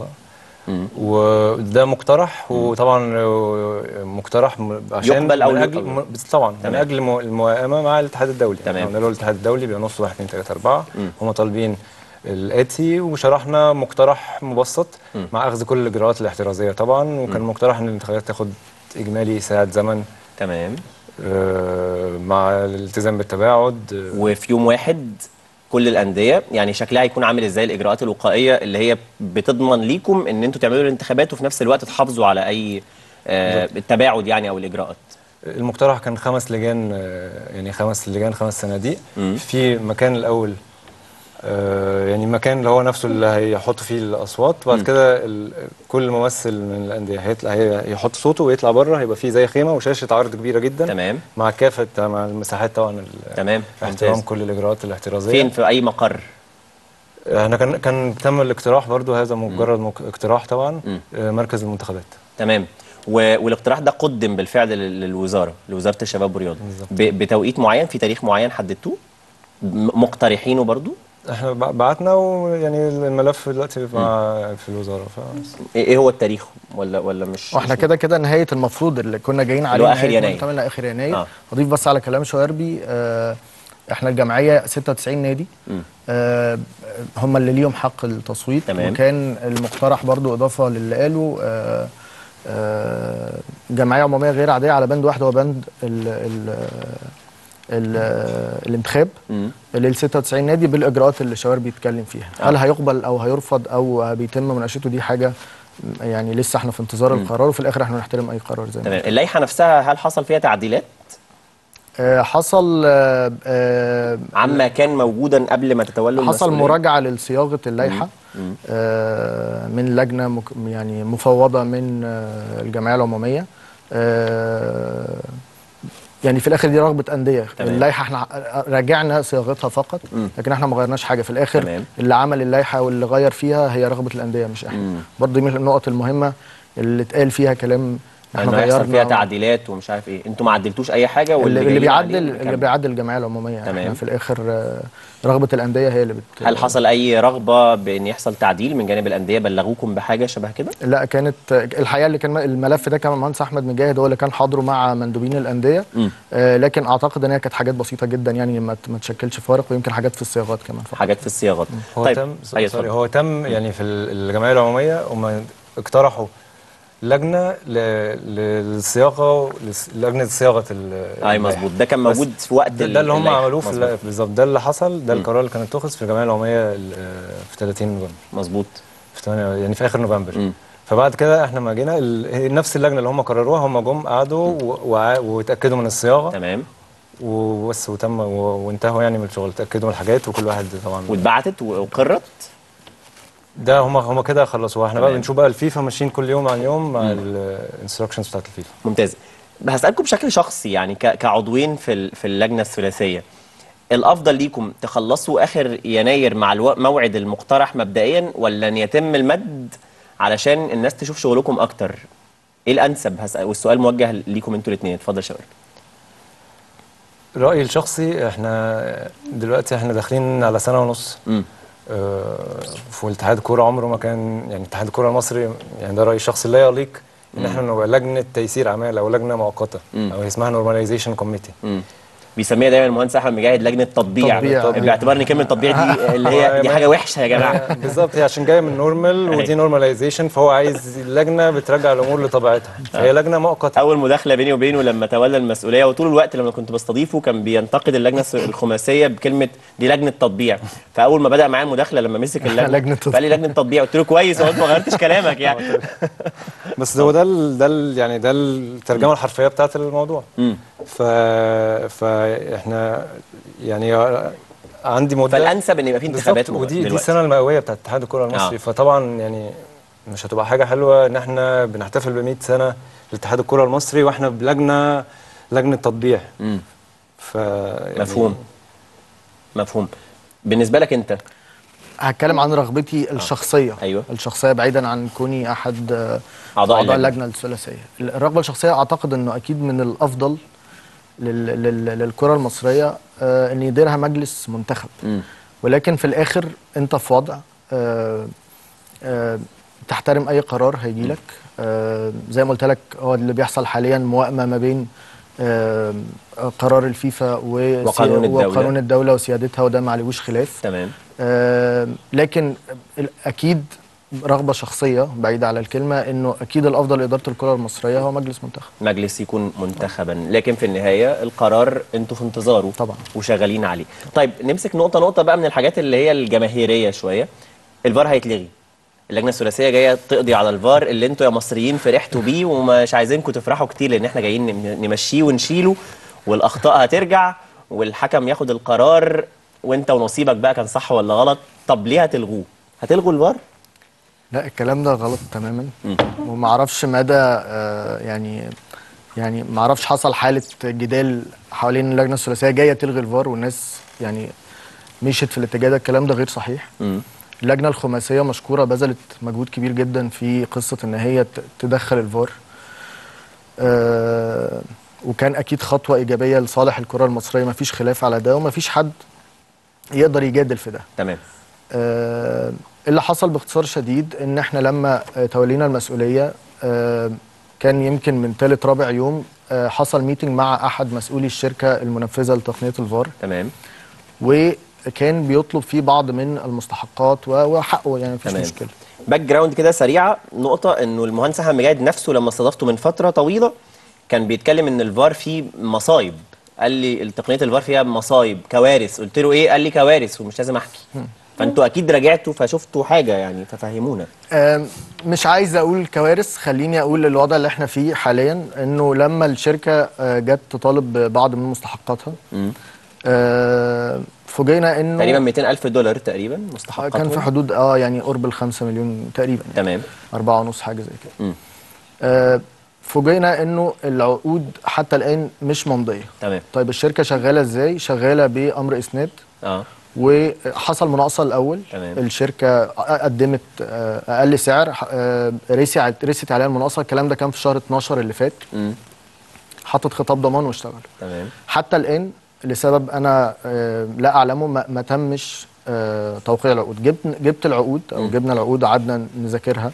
[SPEAKER 2] وده مقترح وطبعا مقترح م- عشان
[SPEAKER 1] يقبل أو
[SPEAKER 2] من
[SPEAKER 1] لا
[SPEAKER 2] اجل
[SPEAKER 1] يقبل.
[SPEAKER 2] م- بس طبعا من
[SPEAKER 1] تمام.
[SPEAKER 2] اجل مو- الموائمه مع الاتحاد الدولي
[SPEAKER 1] تمام.
[SPEAKER 2] احنا قلنا له الاتحاد الدولي بينص 1 2 3 4 هم طالبين الاتي وشرحنا مقترح مبسط مع اخذ كل الاجراءات الاحترازيه طبعا وكان مقترح ان الانتخابات تاخد اجمالي ساعه زمن
[SPEAKER 1] تمام
[SPEAKER 2] آه، مع الالتزام بالتباعد آه،
[SPEAKER 1] وفي يوم واحد كل الانديه يعني شكلها هيكون عامل ازاي الاجراءات الوقائيه اللي هي بتضمن ليكم ان انتوا تعملوا الانتخابات وفي نفس الوقت تحافظوا على اي آه التباعد يعني او الاجراءات
[SPEAKER 2] المقترح كان خمس لجان آه، يعني خمس لجان خمس صناديق في مكان الاول آه، يعني مكان اللي هو نفسه اللي هيحط فيه الاصوات وبعد كده ال- كل ممثل من الانديه هيطلع هي- هيحط صوته ويطلع بره هيبقى فيه زي خيمه وشاشه عرض كبيره جدا
[SPEAKER 1] تمام
[SPEAKER 2] مع كافه مع المساحات طبعا ال-
[SPEAKER 1] تمام
[SPEAKER 2] احترام
[SPEAKER 1] ممتاز
[SPEAKER 2] كل الاجراءات الاحترازيه
[SPEAKER 1] فين في اي مقر
[SPEAKER 2] احنا كان كان تم الاقتراح برضو هذا مجرد مك- اقتراح طبعا آه، مركز المنتخبات
[SPEAKER 1] تمام و- والاقتراح ده قدم بالفعل لل- للوزاره لوزاره الشباب والرياضه ب- بتوقيت معين في تاريخ معين حددتوه م- مقترحينه برضو
[SPEAKER 2] احنا بع- بعتنا ويعني الملف دلوقتي مع في الوزاره ف
[SPEAKER 1] ايه إيه هو التاريخ ولا ولا مش
[SPEAKER 3] واحنا
[SPEAKER 1] مش-
[SPEAKER 3] كده كده نهايه المفروض اللي كنا جايين عليه
[SPEAKER 1] اللي هو آخر
[SPEAKER 3] نهاية
[SPEAKER 1] يناير.
[SPEAKER 3] مؤتمرنا اخر يناير
[SPEAKER 1] آه.
[SPEAKER 3] اضيف بس على كلام شواربي آه احنا الجمعيه 96 نادي آه هم اللي ليهم حق التصويت
[SPEAKER 1] تمام.
[SPEAKER 3] وكان المقترح برضو اضافه للي قاله آه آه جمعيه عموميه غير عاديه على بند واحد هو بند ال ال ال الانتخاب لل 96 نادي بالاجراءات اللي شواربي بيتكلم فيها
[SPEAKER 1] آه.
[SPEAKER 3] هل هيقبل او هيرفض او بيتم مناقشته دي حاجه يعني لسه احنا في انتظار القرار وفي الاخر احنا نحترم اي قرار زي ما
[SPEAKER 1] تمام اللائحه نفسها هل حصل فيها تعديلات
[SPEAKER 3] آه، حصل آه، آه،
[SPEAKER 1] عما كان موجودا قبل ما تتولوا
[SPEAKER 3] حصل
[SPEAKER 1] المسؤولية؟
[SPEAKER 3] مراجعه لصياغه اللائحه آه، من لجنه مك- يعني مفوضه من آه، الجمعيه العموميه آه، يعني في الاخر دي رغبه انديه
[SPEAKER 1] تمام.
[SPEAKER 3] اللائحه احنا راجعنا صياغتها فقط لكن احنا ما غيرناش حاجه في الاخر
[SPEAKER 1] تمام.
[SPEAKER 3] اللي عمل اللائحه واللي غير فيها هي رغبه الانديه مش احنا برضه دي من النقط المهمه اللي اتقال فيها كلام احنا
[SPEAKER 1] انه يحصل فيها
[SPEAKER 3] غيرنا
[SPEAKER 1] تعديلات ومش عارف ايه انتوا ما عدلتوش اي حاجه واللي
[SPEAKER 3] اللي, اللي
[SPEAKER 1] جايين عليه
[SPEAKER 3] بيعدل
[SPEAKER 1] مكمل.
[SPEAKER 3] اللي بيعدل الجمعيه العموميه
[SPEAKER 1] تمام.
[SPEAKER 3] احنا في الاخر آه، رغبه الانديه هي اللي بت
[SPEAKER 1] هل حصل اي رغبه بان يحصل تعديل من جانب الانديه بلغوكم بحاجه شبه كده
[SPEAKER 3] لا كانت الحقيقه اللي كان الملف ده كان المهندس احمد مجاهد هو اللي كان حاضره مع مندوبين الانديه آه لكن اعتقد ان هي كانت حاجات بسيطه جدا يعني ما ت- ما تشكلش فارق ويمكن حاجات في الصياغات كمان فقط.
[SPEAKER 1] حاجات في الصياغات
[SPEAKER 2] هو
[SPEAKER 1] طيب
[SPEAKER 2] تم
[SPEAKER 1] أيوة،
[SPEAKER 2] سوري
[SPEAKER 1] اتفضل.
[SPEAKER 2] هو تم يعني في ال- الجمعيه العموميه هم اقترحوا لجنه ل- للصياغه لس- لجنه صياغه ال-
[SPEAKER 1] اي
[SPEAKER 2] اللائحة.
[SPEAKER 1] مظبوط ده كان
[SPEAKER 2] بس
[SPEAKER 1] موجود في وقت
[SPEAKER 2] ده, ده اللي هم
[SPEAKER 1] اللائحة.
[SPEAKER 2] عملوه في
[SPEAKER 1] مظبوط.
[SPEAKER 2] الل- بالظبط ده اللي حصل ده القرار اللي كان اتخذ في الجمعيه العموميه ال- في 30 نوفمبر
[SPEAKER 1] مظبوط
[SPEAKER 2] في 8 يعني في اخر نوفمبر
[SPEAKER 1] مم.
[SPEAKER 2] فبعد كده احنا ما جينا ال- هي نفس اللجنه اللي هم قرروها هم جم قعدوا و- وع- واتاكدوا من الصياغه
[SPEAKER 1] تمام
[SPEAKER 2] وبس وتم و- وانتهوا يعني من الشغل اتاكدوا من الحاجات وكل واحد طبعا
[SPEAKER 1] واتبعتت وقرت
[SPEAKER 2] ده هم هم كده خلصوا احنا بقى
[SPEAKER 1] تمام.
[SPEAKER 2] بنشوف بقى الفيفا ماشيين كل يوم عن يوم مع الانستراكشنز بتاعت الفيفا
[SPEAKER 1] ممتاز هسألكم بشكل شخصي يعني ك- كعضوين في ال- في اللجنة الثلاثية الأفضل ليكم تخلصوا آخر يناير مع الو- الموعد المقترح مبدئيا ولا أن يتم المد علشان الناس تشوف شغلكم أكتر إيه الأنسب هسأل والسؤال موجه ليكم أنتوا الاثنين اتفضل يا شباب
[SPEAKER 2] رايي الشخصي احنا دلوقتي احنا داخلين على سنه ونص
[SPEAKER 1] مم.
[SPEAKER 2] آه، في اتحاد الكوره عمره ما كان يعني اتحاد الكوره المصري يعني ده رايي الشخصي لا يليق ان احنا نبقى لجنه تيسير اعمال او لجنه مؤقته
[SPEAKER 1] مم.
[SPEAKER 2] او اسمها نورماليزيشن كوميتي
[SPEAKER 1] مم. بيسميها دايما المهندس احمد مجاهد لجنه تطبيع
[SPEAKER 3] تطبيع.
[SPEAKER 1] باعتبار ان كلمه تطبيع دي اللي هي دي حاجه وحشه يا جماعه
[SPEAKER 2] بالظبط هي عشان جايه من نورمال ودي نورماليزيشن فهو عايز لجنه بترجع الامور لطبيعتها فهي لجنه مؤقته
[SPEAKER 1] اول مداخله بيني وبينه لما تولى المسؤوليه وطول الوقت لما كنت بستضيفه كان بينتقد اللجنه الس- الخماسيه بكلمه دي لجنه تطبيع فاول ما بدا معايا المداخله لما مسك اللجنه
[SPEAKER 3] لجنة تطبيع.
[SPEAKER 1] فقال لي لجنه تطبيع قلت له كويس هو انت ما غيرتش كلامك يعني
[SPEAKER 2] بس هو ده ال ده ال يعني ده الترجمه الحرفيه بتاعت الموضوع
[SPEAKER 1] مم.
[SPEAKER 2] ف فاحنا يعني عندي مده
[SPEAKER 1] فالانسب ان يبقى في انتخابات
[SPEAKER 2] بالظبط ودي دي
[SPEAKER 1] دلوقتي.
[SPEAKER 2] السنه المئويه بتاعت اتحاد الكره المصري
[SPEAKER 1] آه.
[SPEAKER 2] فطبعا يعني مش هتبقى حاجه حلوه ان احنا بنحتفل ب 100 سنه لاتحاد الكره المصري واحنا بلجنه لجنه تطبيع
[SPEAKER 1] مم.
[SPEAKER 2] ف يعني
[SPEAKER 1] مفهوم مفهوم بالنسبه لك انت
[SPEAKER 3] هتكلم عن رغبتي الشخصيه
[SPEAKER 1] أيوة.
[SPEAKER 3] الشخصيه بعيدا عن كوني احد آه،
[SPEAKER 1] أعضاء
[SPEAKER 3] اعضاء
[SPEAKER 1] اللجنة.
[SPEAKER 3] اللجنه الثلاثيه الرغبه الشخصيه اعتقد انه اكيد من الافضل لل... لل... للكره المصريه آه، ان يديرها مجلس منتخب
[SPEAKER 1] مم.
[SPEAKER 3] ولكن في الاخر انت في وضع آه، آه، تحترم اي قرار هيجي لك آه، زي ما قلت لك هو اللي بيحصل حاليا موائمه ما بين آه، قرار الفيفا وسي-
[SPEAKER 1] وقانون الدولة.
[SPEAKER 3] وقانون الدوله وسيادتها وده ما عليهوش خلاف
[SPEAKER 1] تمام
[SPEAKER 3] آه، لكن ال- اكيد رغبه شخصيه بعيده على الكلمه انه اكيد الافضل اداره الكره المصريه هو مجلس منتخب
[SPEAKER 1] مجلس يكون منتخبا لكن في النهايه القرار انتوا في انتظاره
[SPEAKER 3] طبعا.
[SPEAKER 1] وشغالين عليه طيب نمسك نقطه نقطه بقى من الحاجات اللي هي الجماهيريه شويه الفار هيتلغي اللجنه الثلاثيه جايه تقضي على الفار اللي انتوا يا مصريين فرحتوا بيه ومش عايزينكم تفرحوا كتير لان احنا جايين نم- نمشيه ونشيله والاخطاء هترجع والحكم ياخد القرار وانت ونصيبك بقى كان صح ولا غلط طب ليه هتلغوه هتلغوا الفار
[SPEAKER 3] لا الكلام ده غلط تماما وما اعرفش مدى آه، يعني يعني ما اعرفش حصل حاله جدال حوالين اللجنه الثلاثيه جايه تلغي الفار والناس يعني مشيت في الاتجاه ده الكلام ده غير صحيح
[SPEAKER 1] مم.
[SPEAKER 3] اللجنه الخماسيه مشكوره بذلت مجهود كبير جدا في قصه ان هي ت- تدخل الفار آه وكان اكيد خطوه ايجابيه لصالح الكره المصريه ما فيش خلاف على ده وما فيش حد يقدر يجادل في ده
[SPEAKER 1] تمام
[SPEAKER 3] آه، اللي حصل باختصار شديد ان احنا لما آه، تولينا المسؤوليه آه، كان يمكن من ثالث رابع يوم آه، حصل ميتنج مع احد مسؤولي الشركه المنفذه لتقنيه الفار
[SPEAKER 1] تمام
[SPEAKER 3] وكان بيطلب فيه بعض من المستحقات و- وحقه يعني مفيش
[SPEAKER 1] تمام.
[SPEAKER 3] مشكله
[SPEAKER 1] باك جراوند كده سريعه نقطه انه المهندس احمد مجاهد نفسه لما استضافته من فتره طويله كان بيتكلم ان الفار فيه مصايب قال لي تقنيه الفار فيها مصايب كوارث قلت له ايه قال لي كوارث ومش لازم احكي فانتوا اكيد راجعتوا فشفتوا حاجه يعني ففهمونا
[SPEAKER 3] آم، مش عايز اقول كوارث خليني اقول الوضع اللي احنا فيه حاليا انه لما الشركه آه، جت تطالب ببعض من مستحقاتها آه، فوجئنا انه
[SPEAKER 1] تقريبا 200 الف دولار تقريبا
[SPEAKER 3] آه،
[SPEAKER 1] مستحقاتهم
[SPEAKER 3] كان في حدود اه يعني قرب ال 5 مليون تقريبا يعني.
[SPEAKER 1] تمام
[SPEAKER 3] أربعة ونص حاجة زي كده
[SPEAKER 1] مم.
[SPEAKER 3] آه فوجئنا انه العقود حتى الان مش ممضيه
[SPEAKER 1] تمام
[SPEAKER 3] طيب الشركه شغاله ازاي شغاله بامر اسناد
[SPEAKER 1] اه
[SPEAKER 3] وحصل مناقصه الاول
[SPEAKER 1] تمام.
[SPEAKER 3] الشركه قدمت آه، اقل سعر آه، رسي رست عليها المناقصه الكلام ده كان في شهر 12 اللي فات
[SPEAKER 1] امم
[SPEAKER 3] حطت خطاب ضمان واشتغل
[SPEAKER 1] تمام
[SPEAKER 3] حتى الان لسبب انا آه، لا اعلمه ما, ما تمش آه، توقيع العقود جبت جبت العقود او جبنا العقود قعدنا نذاكرها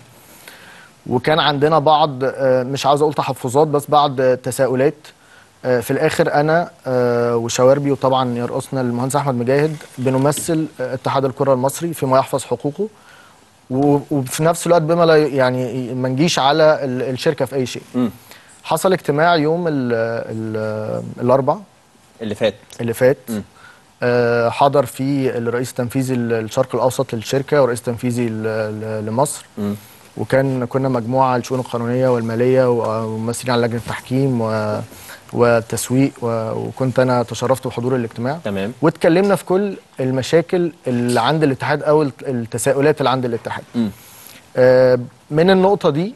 [SPEAKER 3] وكان عندنا بعض آه، مش عاوز اقول تحفظات بس بعض آه، تساؤلات آه، في الاخر انا آه، وشواربي وطبعا يرقصنا المهندس احمد مجاهد بنمثل آه، اتحاد الكره المصري فيما يحفظ حقوقه و- وفي نفس الوقت بما لا ي- يعني ما نجيش على ال- الشركه في اي شيء
[SPEAKER 1] مم.
[SPEAKER 3] حصل اجتماع يوم ال ال الاربع
[SPEAKER 1] اللي فات
[SPEAKER 3] اللي فات
[SPEAKER 1] مم.
[SPEAKER 3] آه، حضر فيه الرئيس التنفيذي الشرق الاوسط للشركه والرئيس التنفيذي ل- ل- لمصر
[SPEAKER 1] مم.
[SPEAKER 3] وكان كنا مجموعه الشؤون القانونيه والماليه و- وممثلين على لجنه التحكيم و والتسويق و- وكنت انا تشرفت بحضور الاجتماع
[SPEAKER 1] تمام
[SPEAKER 3] واتكلمنا في كل المشاكل اللي عند الاتحاد او الت- التساؤلات اللي عند الاتحاد
[SPEAKER 1] مم.
[SPEAKER 3] آه، من النقطه دي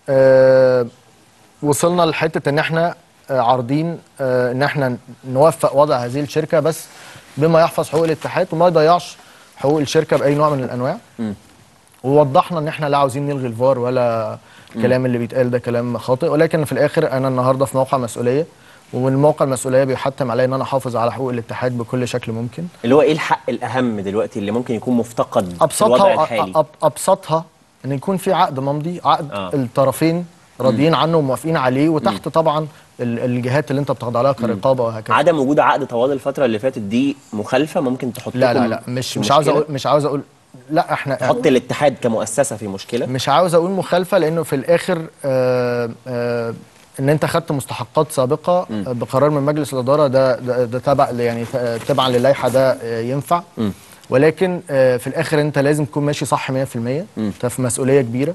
[SPEAKER 3] آه، وصلنا لحته ان احنا آه، عارضين آه، ان احنا نوفق وضع هذه الشركه بس بما يحفظ حقوق الاتحاد وما يضيعش حقوق الشركه باي نوع من الانواع
[SPEAKER 1] مم.
[SPEAKER 3] ووضحنا ان احنا لا عاوزين نلغي الفار ولا الكلام اللي بيتقال ده كلام خاطئ ولكن في الاخر انا النهارده في موقع مسؤوليه ومن موقع المسؤوليه بيحتم عليا ان انا احافظ على حقوق الاتحاد بكل شكل ممكن
[SPEAKER 1] اللي هو ايه الحق الاهم دلوقتي اللي ممكن يكون مفتقد في
[SPEAKER 3] ابسطها
[SPEAKER 1] الوضع
[SPEAKER 3] وأ-
[SPEAKER 1] الحالي
[SPEAKER 3] أب- ابسطها ان يكون في عقد ممضي عقد
[SPEAKER 1] آه.
[SPEAKER 3] آه. الطرفين راضيين عنه وموافقين عليه وتحت طبعا ال- الجهات اللي انت بتخضع لها كرقابه وهكذا
[SPEAKER 1] عدم وجود عقد طوال الفتره اللي فاتت دي مخالفه ممكن تحط
[SPEAKER 3] لا لا
[SPEAKER 1] لكم
[SPEAKER 3] لا مش
[SPEAKER 1] في
[SPEAKER 3] مش عاوز
[SPEAKER 1] مشكلة؟
[SPEAKER 3] اقول مش عاوز اقول لا احنا
[SPEAKER 1] تحط الاتحاد كمؤسسه في مشكله
[SPEAKER 3] مش عاوز اقول مخالفه لانه في الاخر آه آه ان انت خدت مستحقات سابقه آه، بقرار من مجلس الاداره ده ده, ده تبع يعني آه، تبعا للائحه ده آه، ينفع
[SPEAKER 1] مم.
[SPEAKER 3] ولكن آه في الاخر انت لازم تكون ماشي صح 100% انت في مسؤوليه كبيره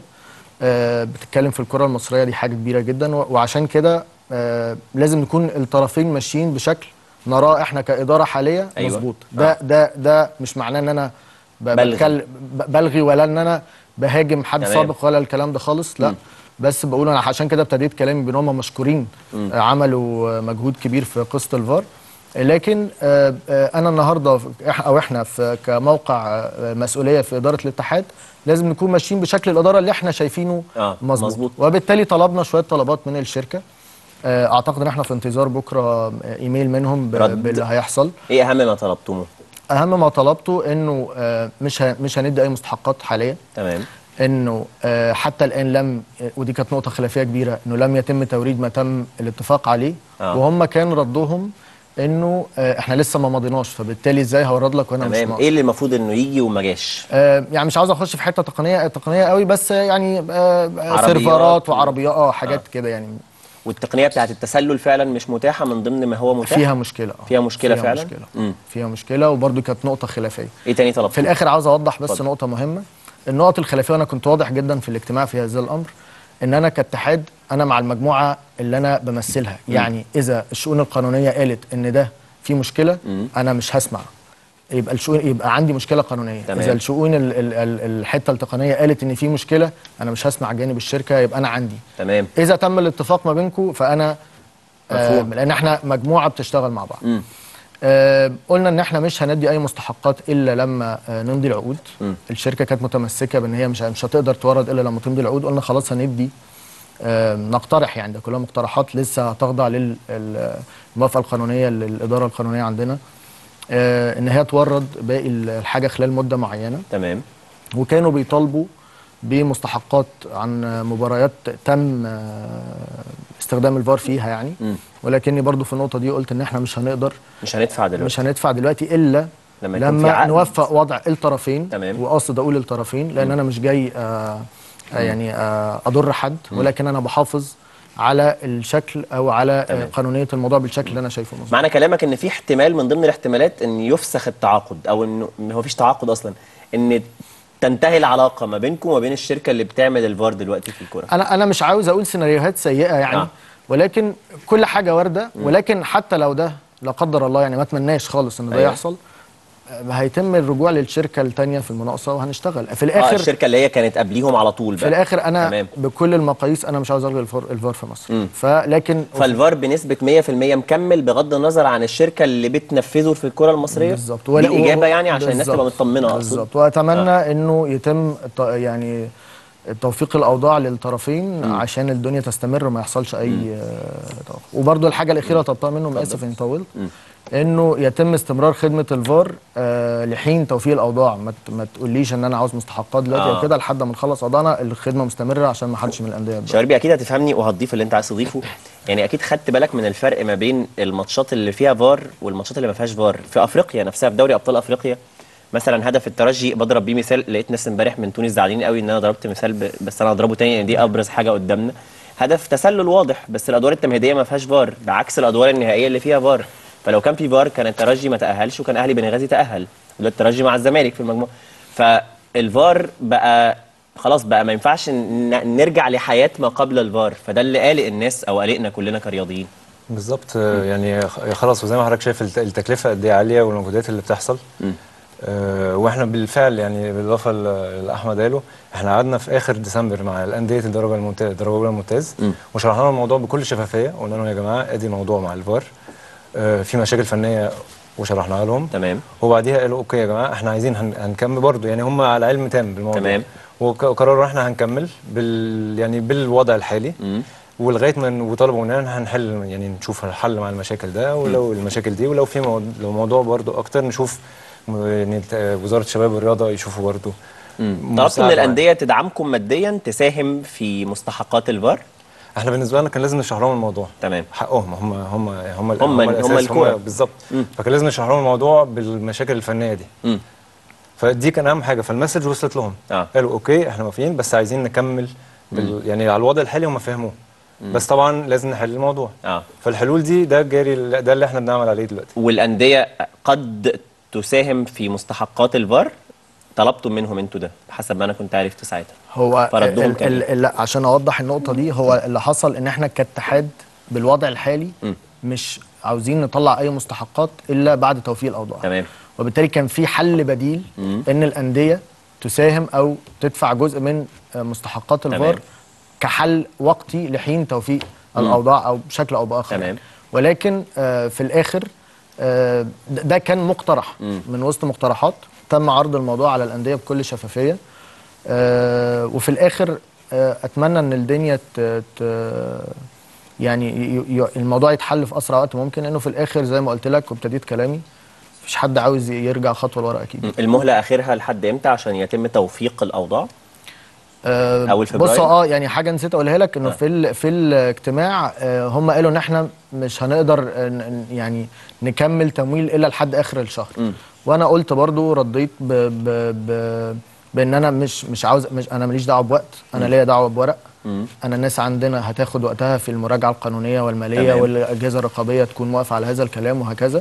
[SPEAKER 3] آه بتتكلم في الكره المصريه دي حاجه كبيره جدا و- وعشان كده آه لازم نكون الطرفين ماشيين بشكل نراه احنا كاداره حاليه
[SPEAKER 1] أيوة.
[SPEAKER 3] مظبوط ده
[SPEAKER 1] آه.
[SPEAKER 3] ده ده مش معناه ان انا ب-
[SPEAKER 1] بلغي.
[SPEAKER 3] بتكلم ب- بلغي ولا ان انا بهاجم حد
[SPEAKER 1] تمام.
[SPEAKER 3] سابق ولا الكلام ده خالص لا بس بقول انا عشان كده ابتديت كلامي بان هم مشكورين آه، عملوا آه، مجهود كبير في قصه الفار لكن آه، آه، انا النهارده في- إح- او احنا في كموقع آه، مسؤوليه في اداره الاتحاد لازم نكون ماشيين بشكل الاداره اللي احنا شايفينه
[SPEAKER 1] آه،
[SPEAKER 3] مظبوط
[SPEAKER 1] مظبوط.
[SPEAKER 3] وبالتالي طلبنا شويه طلبات من الشركه آه، اعتقد ان احنا في انتظار بكره آه، ايميل منهم ب-
[SPEAKER 1] رد.
[SPEAKER 3] باللي هيحصل
[SPEAKER 1] ايه اهم ما طلبتموه
[SPEAKER 3] اهم ما طلبته انه آه، مش ه- مش هندي اي مستحقات حاليا
[SPEAKER 1] تمام
[SPEAKER 3] انه آه، حتى الان لم ودي كانت نقطه خلافيه كبيره انه لم يتم توريد ما تم الاتفاق عليه
[SPEAKER 1] آه.
[SPEAKER 3] وهم كان ردهم انه آه، احنا لسه ما مضيناش فبالتالي ازاي هورد لك وانا مش
[SPEAKER 1] تمام
[SPEAKER 3] ماضي
[SPEAKER 1] ايه اللي المفروض انه يجي وما جاش
[SPEAKER 3] آه، يعني مش عاوز اخش في حته تقنيه تقنيه قوي بس آه، يعني آه،
[SPEAKER 1] عربيات
[SPEAKER 3] سيرفرات
[SPEAKER 1] و-
[SPEAKER 3] وعربيات اه حاجات كده يعني
[SPEAKER 1] والتقنيه بتاعت التسلل فعلا مش متاحه من ضمن ما هو متاح
[SPEAKER 3] فيها مشكله آه.
[SPEAKER 1] فيها مشكلة فعلا؟
[SPEAKER 3] مشكله
[SPEAKER 1] مم.
[SPEAKER 3] فيها مشكله وبرده كانت نقطه خلافيه
[SPEAKER 1] ايه تاني طلبتوه
[SPEAKER 3] في الاخر عاوز اوضح بس
[SPEAKER 1] اتفضل.
[SPEAKER 3] نقطه مهمه النقط الخلافيه وانا كنت واضح جدا في الاجتماع في هذا الامر ان انا كاتحاد انا مع المجموعه اللي انا بمثلها يعني اذا الشؤون القانونيه قالت ان ده في مشكله انا مش هسمع يبقى الشؤون يبقى عندي مشكله قانونيه
[SPEAKER 1] تمام.
[SPEAKER 3] اذا الشؤون ال ال ال الحته التقنيه قالت ان في مشكله انا مش هسمع جانب الشركه يبقى انا عندي
[SPEAKER 1] تمام
[SPEAKER 3] اذا تم الاتفاق ما بينكم فانا آه
[SPEAKER 1] مفهوم.
[SPEAKER 3] لان احنا مجموعه بتشتغل مع بعض
[SPEAKER 1] مم.
[SPEAKER 3] آه قلنا ان احنا مش هندي اي مستحقات الا لما آه نمضي العقود
[SPEAKER 1] مم.
[SPEAKER 3] الشركه كانت متمسكه بان هي مش مش هتقدر تورد الا لما تمضي العقود قلنا خلاص هندي آه نقترح يعني ده كلها مقترحات لسه هتخضع للموافقه القانونيه للاداره القانونيه عندنا آه ان هي تورد باقي الحاجه خلال مده معينه
[SPEAKER 1] تمام
[SPEAKER 3] وكانوا بيطالبوا بمستحقات عن مباريات تم آه، استخدام الفار فيها يعني
[SPEAKER 1] مم.
[SPEAKER 3] ولكني برضو في النقطه دي قلت ان احنا مش هنقدر
[SPEAKER 1] مش هندفع دلوقتي
[SPEAKER 3] مش هندفع دلوقتي الا
[SPEAKER 1] لما يكون في
[SPEAKER 3] لما
[SPEAKER 1] عقد.
[SPEAKER 3] نوفق وضع الطرفين
[SPEAKER 1] تمام.
[SPEAKER 3] وقصد اقول الطرفين لان انا مش جاي آه آه، يعني آه اضر حد ولكن انا بحافظ على الشكل او على آه
[SPEAKER 1] تمام.
[SPEAKER 3] قانونيه الموضوع بالشكل اللي انا شايفه مظبوط
[SPEAKER 1] معنى كلامك ان في احتمال من ضمن الاحتمالات ان يفسخ التعاقد او انه إن هو فيش تعاقد اصلا ان تنتهي العلاقه ما بينكم وما بين الشركه اللي بتعمل الفار دلوقتي في الكوره
[SPEAKER 3] انا انا مش عاوز اقول سيناريوهات سيئه يعني
[SPEAKER 1] آه.
[SPEAKER 3] آه. ولكن كل حاجه وارده ولكن حتى لو ده لا قدر الله يعني ما اتمناش خالص ان ده
[SPEAKER 1] أيوة.
[SPEAKER 3] يحصل هيتم الرجوع للشركه الثانيه في المناقصه وهنشتغل في
[SPEAKER 1] اه
[SPEAKER 3] الاخر
[SPEAKER 1] الشركه اللي هي كانت قبليهم على طول
[SPEAKER 3] في
[SPEAKER 1] بقى
[SPEAKER 3] الاخر انا
[SPEAKER 1] تمام.
[SPEAKER 3] بكل المقاييس انا مش عاوز الغي الفار, الفار في مصر فلكن
[SPEAKER 1] فالفار بنسبه 100% مكمل بغض النظر عن الشركه اللي بتنفذه في الكره المصريه
[SPEAKER 3] بالظبط
[SPEAKER 1] دي الاجابه يعني عشان الناس
[SPEAKER 3] بالظبط.
[SPEAKER 1] تبقى مطمنه أقصد.
[SPEAKER 3] بالظبط واتمنى آه. انه يتم ط- يعني توفيق الاوضاع للطرفين عشان الدنيا تستمر وما يحصلش اي آه، توقف وبرده الحاجه الاخيره طلبتها منهم اسف اني طولت انه يتم استمرار خدمه الفار آه لحين توفيق الاوضاع ما ت- ما تقوليش ان انا عاوز مستحقات دلوقتي
[SPEAKER 1] آه.
[SPEAKER 3] او كده لحد ما نخلص قضانا الخدمه مستمره عشان ما حدش من الانديه يتضرر.
[SPEAKER 1] شواربي اكيد هتفهمني وهتضيف اللي انت عايز تضيفه يعني اكيد خدت بالك من الفرق ما بين الماتشات اللي فيها فار والماتشات اللي ما فيهاش فار في افريقيا نفسها في دوري ابطال افريقيا مثلا هدف الترجي بضرب بيه مثال لقيت ناس امبارح من تونس زعلانين قوي ان انا ضربت مثال ب... بس انا هضربه تاني لان دي ابرز حاجه قدامنا هدف تسلل واضح بس الادوار التمهيديه ما فيهاش فار بعكس الادوار النهائيه اللي فيها فار فلو كان في فار كان الترجي ما تاهلش وكان اهلي بنغازي تاهل دلوقتي الترجي مع الزمالك في المجموعه فالفار بقى خلاص بقى ما ينفعش ن- نرجع لحياه ما قبل الفار فده اللي قالق الناس او قلقنا كلنا كرياضيين
[SPEAKER 2] بالظبط آه، يعني خ- خلاص وزي ما حضرتك شايف الت- التكلفه قد ايه عاليه والمجهودات اللي بتحصل آه، واحنا بالفعل يعني بالاضافه ل- اللي احمد قاله احنا قعدنا في اخر ديسمبر مع الانديه الدرجه الممتاز الدرجه الاولى الممتاز وشرحنا لهم الموضوع بكل شفافيه قلنا لهم يا جماعه ادي الموضوع مع الفار آه، في مشاكل فنيه وشرحناها لهم
[SPEAKER 1] تمام
[SPEAKER 2] وبعديها قالوا اوكي يا جماعه احنا عايزين هن- هنكمل برضه يعني هم على علم تام بالموضوع
[SPEAKER 1] تمام.
[SPEAKER 2] وك- وقرروا احنا هنكمل بال يعني بالوضع الحالي ولغايه ما وطلبوا مننا هنحل يعني نشوف الحل مع المشاكل ده ولو المشاكل دي ولو في مو... لو موضوع برضه اكتر نشوف م- يعني الت- وزاره الشباب والرياضه يشوفوا برضه
[SPEAKER 1] طلبت من الانديه تدعمكم ماديا تساهم في مستحقات الفار
[SPEAKER 2] احنا بالنسبه لنا كان لازم نشرح لهم الموضوع
[SPEAKER 1] تمام.
[SPEAKER 2] حقهم هم هم هم ال-
[SPEAKER 1] هم- هم
[SPEAKER 2] الأساس،
[SPEAKER 1] الكورة.
[SPEAKER 2] بالظبط فكان لازم نشرح لهم الموضوع بالمشاكل الفنيه دي
[SPEAKER 1] مم.
[SPEAKER 2] فدي كان اهم حاجه فالمسج وصلت لهم
[SPEAKER 1] آه.
[SPEAKER 2] قالوا اوكي احنا موافقين بس عايزين نكمل بال يعني على الوضع الحالي هم فهموه بس طبعا لازم نحل الموضوع
[SPEAKER 1] اه
[SPEAKER 2] فالحلول دي ده جاري ده اللي احنا بنعمل عليه دلوقتي
[SPEAKER 1] والانديه قد تساهم في مستحقات الفار طلبتم منهم انتوا ده حسب ما انا كنت عرفت ساعتها
[SPEAKER 3] هو
[SPEAKER 1] فردهم
[SPEAKER 3] ال-
[SPEAKER 1] كان
[SPEAKER 3] ال- ال- لا عشان اوضح النقطه دي هو اللي حصل ان احنا كاتحاد بالوضع الحالي مش عاوزين نطلع اي مستحقات الا بعد توفيق الاوضاع
[SPEAKER 1] تمام
[SPEAKER 3] وبالتالي كان في حل بديل ان الانديه تساهم او تدفع جزء من آه، مستحقات
[SPEAKER 1] تمام.
[SPEAKER 3] الفار كحل وقتي لحين توفيق الاوضاع او بشكل او باخر
[SPEAKER 1] تمام.
[SPEAKER 3] يعني. ولكن آه، في الاخر آه، ده ده كان مقترح من وسط مقترحات تم عرض الموضوع على الانديه بكل شفافيه آه، وفي الاخر آه، اتمنى ان الدنيا ت- ت- يعني ي- ي- الموضوع يتحل في اسرع وقت ممكن لانه في الاخر زي ما قلت لك وابتديت كلامي مفيش حد عاوز يرجع خطوه لورا اكيد
[SPEAKER 1] المهله اخرها لحد امتى عشان يتم توفيق الاوضاع
[SPEAKER 3] آه،
[SPEAKER 1] أول فبراير؟
[SPEAKER 3] بص اه يعني حاجه نسيت اقولها لك انه في ال- في الاجتماع آه، هم قالوا ان احنا مش هنقدر آه، ن- ن- يعني نكمل تمويل الا لحد اخر الشهر وانا قلت برضو رديت ب ب ب بان انا مش مش عاوز مش انا ماليش دعوه بوقت انا ليا دعوه بورق انا الناس عندنا هتاخد وقتها في المراجعه القانونيه والماليه
[SPEAKER 1] تمام.
[SPEAKER 3] والاجهزه الرقابيه تكون موافقه على هذا الكلام وهكذا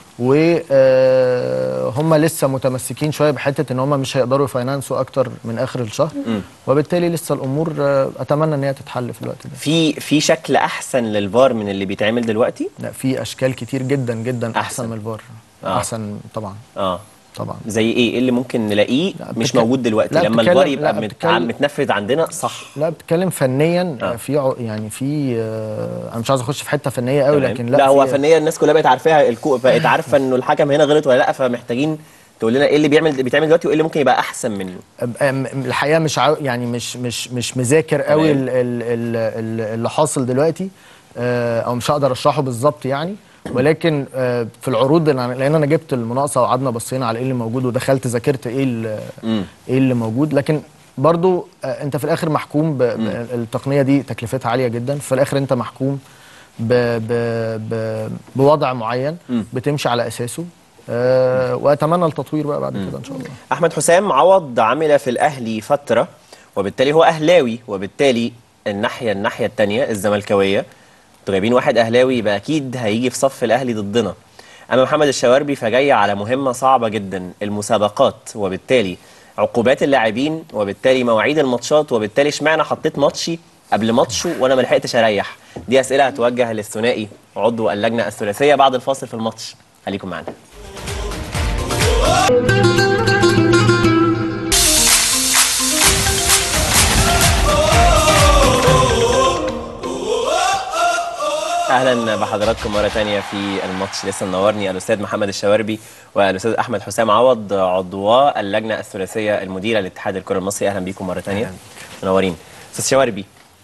[SPEAKER 3] وهم لسه متمسكين شويه بحته ان هم مش هيقدروا يفاينانسوا اكتر من اخر الشهر وبالتالي لسه الامور آه، اتمنى ان هي تتحل في الوقت ده
[SPEAKER 1] في في شكل احسن للفار من اللي بيتعمل دلوقتي
[SPEAKER 3] لا في اشكال كتير جدا جدا احسن,
[SPEAKER 1] أحسن.
[SPEAKER 3] من الفار
[SPEAKER 1] آه.
[SPEAKER 3] احسن طبعا
[SPEAKER 1] اه
[SPEAKER 3] طبعا
[SPEAKER 1] زي ايه ايه اللي ممكن نلاقيه
[SPEAKER 3] لا،
[SPEAKER 1] مش
[SPEAKER 3] بتك-
[SPEAKER 1] موجود دلوقتي
[SPEAKER 3] لا،
[SPEAKER 1] لما
[SPEAKER 3] بتكلم-
[SPEAKER 1] الفار يبقى
[SPEAKER 3] لا،
[SPEAKER 1] مت-
[SPEAKER 3] بتكلم-
[SPEAKER 1] متنفذ عندنا صح
[SPEAKER 3] لا بتكلم فنيا
[SPEAKER 1] آه.
[SPEAKER 3] آه. في ع- يعني في آه، انا مش عايز اخش في حته فنيه قوي
[SPEAKER 1] تمام.
[SPEAKER 3] لكن
[SPEAKER 1] لا,
[SPEAKER 3] لا,
[SPEAKER 1] هو
[SPEAKER 3] في-
[SPEAKER 1] فنيا الناس كلها بقت عارفاها الكو بقت عارفه انه الحكم هنا غلط ولا لا فمحتاجين تقول لنا ايه اللي بيعمل بيتعمل دلوقتي وايه اللي ممكن يبقى احسن منه
[SPEAKER 3] أم- أم- الحقيقه مش عاو يعني مش مش مش مذاكر قوي
[SPEAKER 1] تمام.
[SPEAKER 3] ال- ال- ال- ال- اللي حاصل دلوقتي آه، او مش هقدر اشرحه بالظبط يعني ولكن آه، في العروض اللي أنا- لان انا جبت المناقصه وقعدنا بصينا على ايه اللي موجود ودخلت ذاكرت ايه ال- ايه اللي موجود لكن برضو آه، انت في الاخر محكوم ب- ب- التقنيه دي تكلفتها عاليه جدا في الاخر انت محكوم ب ب ب بوضع معين بتمشي على اساسه آه، واتمنى التطوير بقى بعد كده ان شاء الله
[SPEAKER 1] احمد حسام عوض عمل في الاهلي فتره وبالتالي هو اهلاوي وبالتالي الناحيه الناحيه الثانيه الزملكاويه انتوا جايبين واحد اهلاوي يبقى اكيد هيجي في صف الاهلي ضدنا اما محمد الشواربي فجاي على مهمه صعبه جدا المسابقات وبالتالي عقوبات اللاعبين وبالتالي مواعيد الماتشات وبالتالي اشمعنى حطيت ماتشي قبل ماتشه وانا ما لحقتش اريح دي اسئله هتوجه للثنائي عضو اللجنه الثلاثيه بعد الفاصل في الماتش خليكم معانا اهلا بحضراتكم مره تانية في الماتش لسه منورني الاستاذ محمد الشواربي والاستاذ احمد حسام عوض عضواء اللجنه الثلاثيه المديره لاتحاد الكره المصري اهلا بيكم مره تانية منورين استاذ شواربي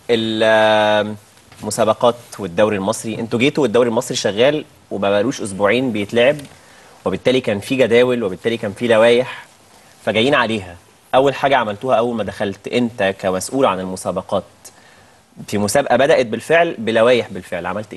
[SPEAKER 1] المسابقات والدوري المصري انتوا جيتوا والدوري المصري شغال وما بقالوش اسبوعين بيتلعب وبالتالي كان في جداول وبالتالي كان في لوائح فجايين عليها اول حاجه عملتوها اول ما دخلت انت كمسؤول عن المسابقات في مسابقه بدات بالفعل بلوائح بالفعل عملت ايه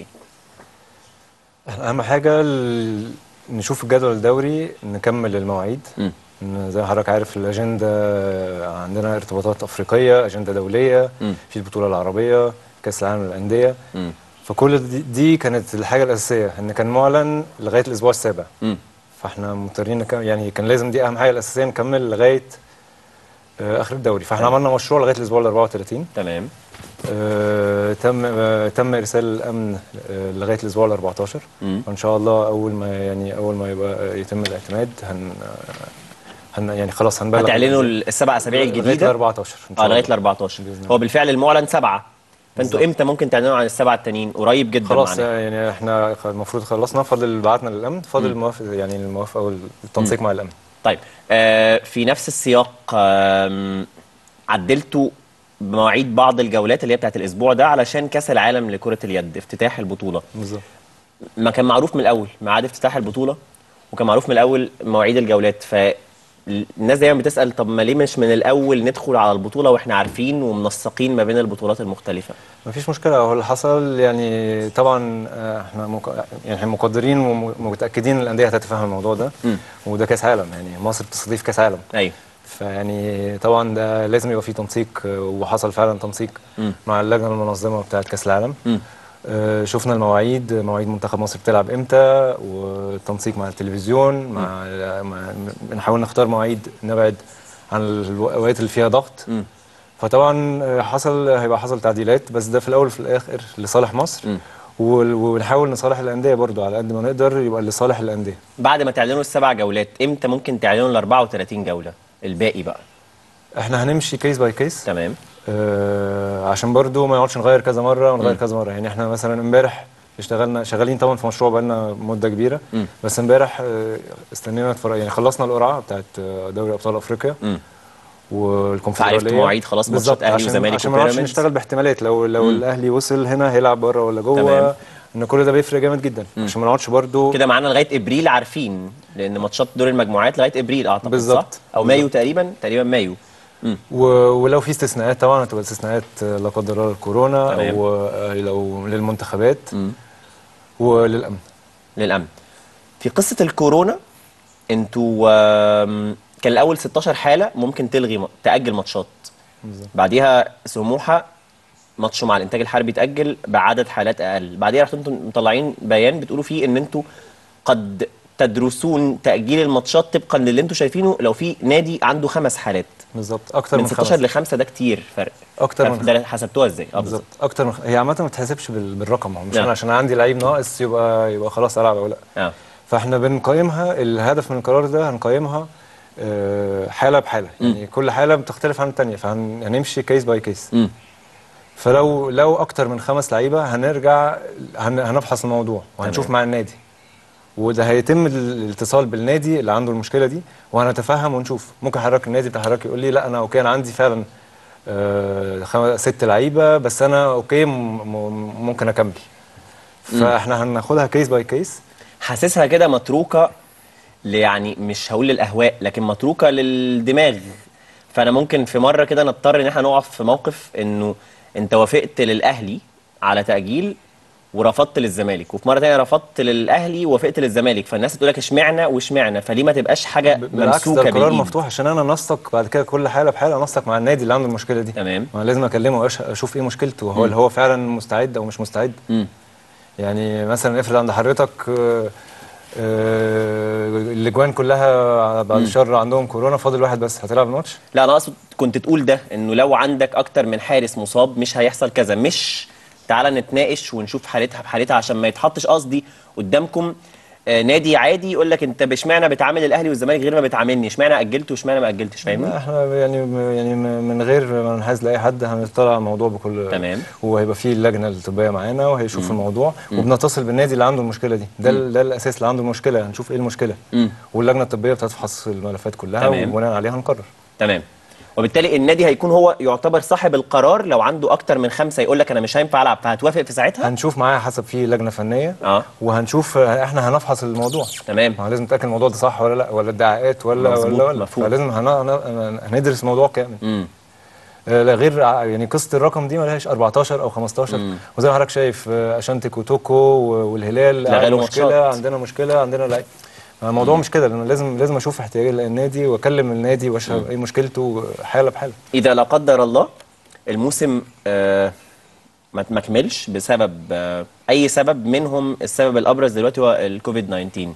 [SPEAKER 2] احنا اهم حاجه ال... نشوف الجدول الدوري نكمل المواعيد
[SPEAKER 1] مم.
[SPEAKER 2] إن زي ما حضرتك عارف الاجنده عندنا ارتباطات افريقيه اجنده دوليه
[SPEAKER 1] مم.
[SPEAKER 2] في البطوله العربيه كاس العالم للانديه
[SPEAKER 1] مم.
[SPEAKER 2] فكل دي, دي كانت الحاجه الاساسيه ان كان معلن لغايه الاسبوع السابع
[SPEAKER 1] مم.
[SPEAKER 2] فاحنا مضطرين نكمل يعني كان لازم دي اهم حاجه الاساسيه نكمل لغايه آه، اخر الدوري فاحنا عملنا مشروع لغايه الاسبوع ال 34
[SPEAKER 1] تمام
[SPEAKER 2] آه، تم آه، تم ارسال الامن آه، لغايه الاسبوع ال 14
[SPEAKER 1] مم.
[SPEAKER 2] وان شاء الله اول ما يعني اول ما يبقى يتم الاعتماد هن هن يعني خلاص هنبلغ
[SPEAKER 1] هتعلنوا السبع اسابيع
[SPEAKER 2] لغايه ال
[SPEAKER 1] الجديده
[SPEAKER 2] 14 ان شاء
[SPEAKER 1] اه لغايه
[SPEAKER 2] الله
[SPEAKER 1] ال 14
[SPEAKER 2] بإذن الله.
[SPEAKER 1] هو بالفعل المعلن سبعه فانتوا
[SPEAKER 2] بالظبط.
[SPEAKER 1] امتى ممكن تعلنوا عن السبعه التانيين قريب جدا
[SPEAKER 2] خلاص
[SPEAKER 1] معناها.
[SPEAKER 2] يعني احنا خ- المفروض خلصنا فاضل بعتنا للامن فاضل الموافق يعني الموافقه والتنسيق مع الامن
[SPEAKER 1] طيب آه في نفس السياق آم، عدلتوا بمواعيد بعض الجولات اللي هي بتاعت الاسبوع ده علشان كاس العالم لكره اليد افتتاح البطوله
[SPEAKER 2] بالظبط
[SPEAKER 1] ما كان معروف من الاول ميعاد افتتاح البطوله وكان معروف من الاول مواعيد الجولات فالناس دايما بتسال طب ما ليه مش من الاول ندخل على البطوله واحنا عارفين ومنسقين ما بين البطولات المختلفه
[SPEAKER 2] ما فيش مشكله هو اللي حصل يعني طبعا آه، احنا مك... يعني احنا مقدرين ومتاكدين ان الانديه هتتفهم الموضوع ده
[SPEAKER 1] مم.
[SPEAKER 2] وده كاس عالم يعني مصر بتستضيف كاس عالم
[SPEAKER 1] ايوه
[SPEAKER 2] فيعني طبعا ده لازم يبقى فيه تنسيق آه، وحصل فعلا تنسيق
[SPEAKER 1] مم.
[SPEAKER 2] مع اللجنه المنظمه بتاعه كاس العالم
[SPEAKER 1] مم.
[SPEAKER 2] آه، شفنا المواعيد مواعيد منتخب مصر بتلعب امتى والتنسيق مع التلفزيون مع, مع بنحاول نختار مواعيد نبعد عن الاوقات اللي فيها ضغط
[SPEAKER 1] مم.
[SPEAKER 2] فطبعا آه، حصل هيبقى حصل تعديلات بس ده في الاول وفي الاخر لصالح مصر
[SPEAKER 1] مم.
[SPEAKER 2] وال- ونحاول نصالح الانديه برضو على قد ما نقدر يبقى لصالح الانديه
[SPEAKER 1] بعد ما تعلنوا السبع جولات امتى ممكن تعلنوا ال 34 جوله الباقي بقى
[SPEAKER 2] احنا هنمشي كيس باي كيس
[SPEAKER 1] تمام
[SPEAKER 2] آه عشان برضو ما نقعدش نغير كذا مره ونغير
[SPEAKER 1] مم.
[SPEAKER 2] كذا مره يعني احنا مثلا امبارح اشتغلنا شغالين طبعا في مشروع بقالنا مده كبيره
[SPEAKER 1] مم.
[SPEAKER 2] بس امبارح آه، استنينا نتفرج يعني خلصنا القرعه بتاعت آه، دوري ابطال افريقيا
[SPEAKER 1] مم.
[SPEAKER 2] والكونفدراليه
[SPEAKER 1] فعرفتوا مواعيد خلاص ماتشات
[SPEAKER 2] بالظبط
[SPEAKER 1] أهلي
[SPEAKER 2] عشان
[SPEAKER 1] وزمالك
[SPEAKER 2] عشان ما نقعدش
[SPEAKER 1] وبيراميدز.
[SPEAKER 2] نشتغل باحتمالات لو لو
[SPEAKER 1] مم.
[SPEAKER 2] الاهلي وصل هنا هيلعب بره ولا
[SPEAKER 1] تمام.
[SPEAKER 2] جوه ان كل ده بيفرق جامد جدا عشان ما نقعدش برضو
[SPEAKER 1] كده معانا لغايه ابريل عارفين لان ماتشات دور المجموعات لغايه ابريل اعتقد
[SPEAKER 2] بالظبط.
[SPEAKER 1] صح؟ او مايو تقريبا تقريبا مايو مم.
[SPEAKER 2] و... ولو في استثناءات طبعا هتبقى استثناءات آه، لا قدر الله الكورونا
[SPEAKER 1] تمام.
[SPEAKER 2] او آه، لو للمنتخبات
[SPEAKER 1] مم.
[SPEAKER 2] وللامن
[SPEAKER 1] للامن في قصه الكورونا انتوا آم، كان الاول 16 حاله ممكن تلغي م- تاجل ماتشات
[SPEAKER 2] بالظبط.
[SPEAKER 1] بعديها سموحه ماتشه مع الانتاج الحربي اتاجل بعدد حالات اقل بعديها رحتوا انتوا مطلعين بيان بتقولوا فيه ان انتوا قد تدرسون تاجيل الماتشات طبقا للي انتوا شايفينه لو في نادي عنده خمس حالات
[SPEAKER 2] بالظبط اكتر
[SPEAKER 1] من
[SPEAKER 2] من
[SPEAKER 1] 16
[SPEAKER 2] خمس
[SPEAKER 1] لخمسه ده كتير فرق
[SPEAKER 2] اكتر من
[SPEAKER 1] ده حسبتوها ازاي اه
[SPEAKER 2] بالظبط
[SPEAKER 1] بالظبط
[SPEAKER 2] اكتر من هي عامه ما بتحسبش بال... بالرقم هو مش
[SPEAKER 1] نعم.
[SPEAKER 2] انا عشان عندي لعيب ناقص يبقى يبقى خلاص العب او لا
[SPEAKER 1] اه
[SPEAKER 2] فاحنا بنقيمها الهدف من القرار ده هنقيمها آه، حاله بحاله يعني كل حاله بتختلف عن الثانيه فهنمشي كيس باي كيس
[SPEAKER 1] مم.
[SPEAKER 2] فلو لو اكتر من خمس لعيبه هنرجع هن... هنبحث الموضوع وهنشوف
[SPEAKER 1] تمام.
[SPEAKER 2] مع النادي وده هيتم الاتصال بالنادي اللي عنده المشكله دي وهنتفهم ونشوف ممكن حضرتك النادي بتاع حضرتك يقول لي لا انا اوكي انا عندي فعلا آه، خم- ست لعيبه بس انا اوكي م- م- ممكن اكمل فاحنا هناخدها كيس باي كيس
[SPEAKER 1] حاسسها كده متروكه ل- يعني مش هقول للاهواء لكن متروكه للدماغ فانا ممكن في مره كده نضطر ان احنا نقف في موقف انه انت وافقت للاهلي على تاجيل ورفضت للزمالك وفي مره تانية رفضت للاهلي ووافقت للزمالك فالناس تقول لك اشمعنى واشمعنى فليه ما تبقاش حاجه
[SPEAKER 2] بالعكس ده
[SPEAKER 1] ممسوكه
[SPEAKER 2] القرار
[SPEAKER 1] بالايد
[SPEAKER 2] مفتوح عشان انا انسق بعد كده كل حاله بحاله انسق مع النادي اللي عنده المشكله دي
[SPEAKER 1] تمام
[SPEAKER 2] ما لازم اكلمه وأش- اشوف ايه مشكلته هو اللي هو فعلا مستعد او مش مستعد
[SPEAKER 1] مم.
[SPEAKER 2] يعني مثلا افرض عند حضرتك آه، آه، الاجوان كلها بعد الشر عندهم كورونا فاضل واحد بس هتلعب الماتش
[SPEAKER 1] لا انا اقصد كنت تقول ده انه لو عندك اكتر من حارس مصاب مش هيحصل كذا مش تعالى نتناقش ونشوف حالتها بحالتها عشان ما يتحطش قصدي قدامكم آه، نادي عادي يقول لك انت اشمعنى بتعامل الاهلي والزمالك غير ما بتعاملني اشمعنى اجلت واشمعنى ما اجلتش فاهمني
[SPEAKER 2] لا، احنا يعني يعني من غير ما ننحاز لاي حد هنطلع على الموضوع بكل
[SPEAKER 1] تمام.
[SPEAKER 2] وهيبقى في اللجنه الطبيه معانا وهيشوف الموضوع وبنتصل بالنادي اللي عنده المشكله دي ده ال- ده الاساس اللي عنده المشكله هنشوف ايه المشكله
[SPEAKER 1] مم.
[SPEAKER 2] واللجنه الطبيه بتفحص الملفات كلها
[SPEAKER 1] تمام.
[SPEAKER 2] وبناء عليها نقرر
[SPEAKER 1] تمام وبالتالي النادي هيكون هو يعتبر صاحب القرار لو عنده اكتر من خمسه يقول لك انا مش هينفع العب فهتوافق في ساعتها
[SPEAKER 2] هنشوف معاها حسب في لجنه فنيه
[SPEAKER 1] اه
[SPEAKER 2] وهنشوف آه، احنا هنفحص الموضوع
[SPEAKER 1] تمام
[SPEAKER 2] ما هو لازم نتاكد الموضوع ده صح ولا لا ولا ادعاءات ولا
[SPEAKER 1] مظبوط،
[SPEAKER 2] ولا ولا
[SPEAKER 1] مفهوم.
[SPEAKER 2] فلازم هن- هن- هندرس الموضوع كامل
[SPEAKER 1] امم
[SPEAKER 2] آه، لا غير ع- يعني قصه الرقم دي ملهاش 14 او 15 وزي ما حضرتك شايف آه، اشانتك وتوكو و- والهلال
[SPEAKER 1] لغوا
[SPEAKER 2] عندنا
[SPEAKER 1] ماتشات.
[SPEAKER 2] مشكله عندنا مشكله عندنا لا الموضوع مش كده لان لازم لازم اشوف احتياج النادي واكلم النادي واشوف ايه مشكلته حاله بحاله
[SPEAKER 1] اذا لا قدر الله الموسم آه ما ما كملش بسبب آه اي سبب منهم السبب الابرز دلوقتي هو الكوفيد 19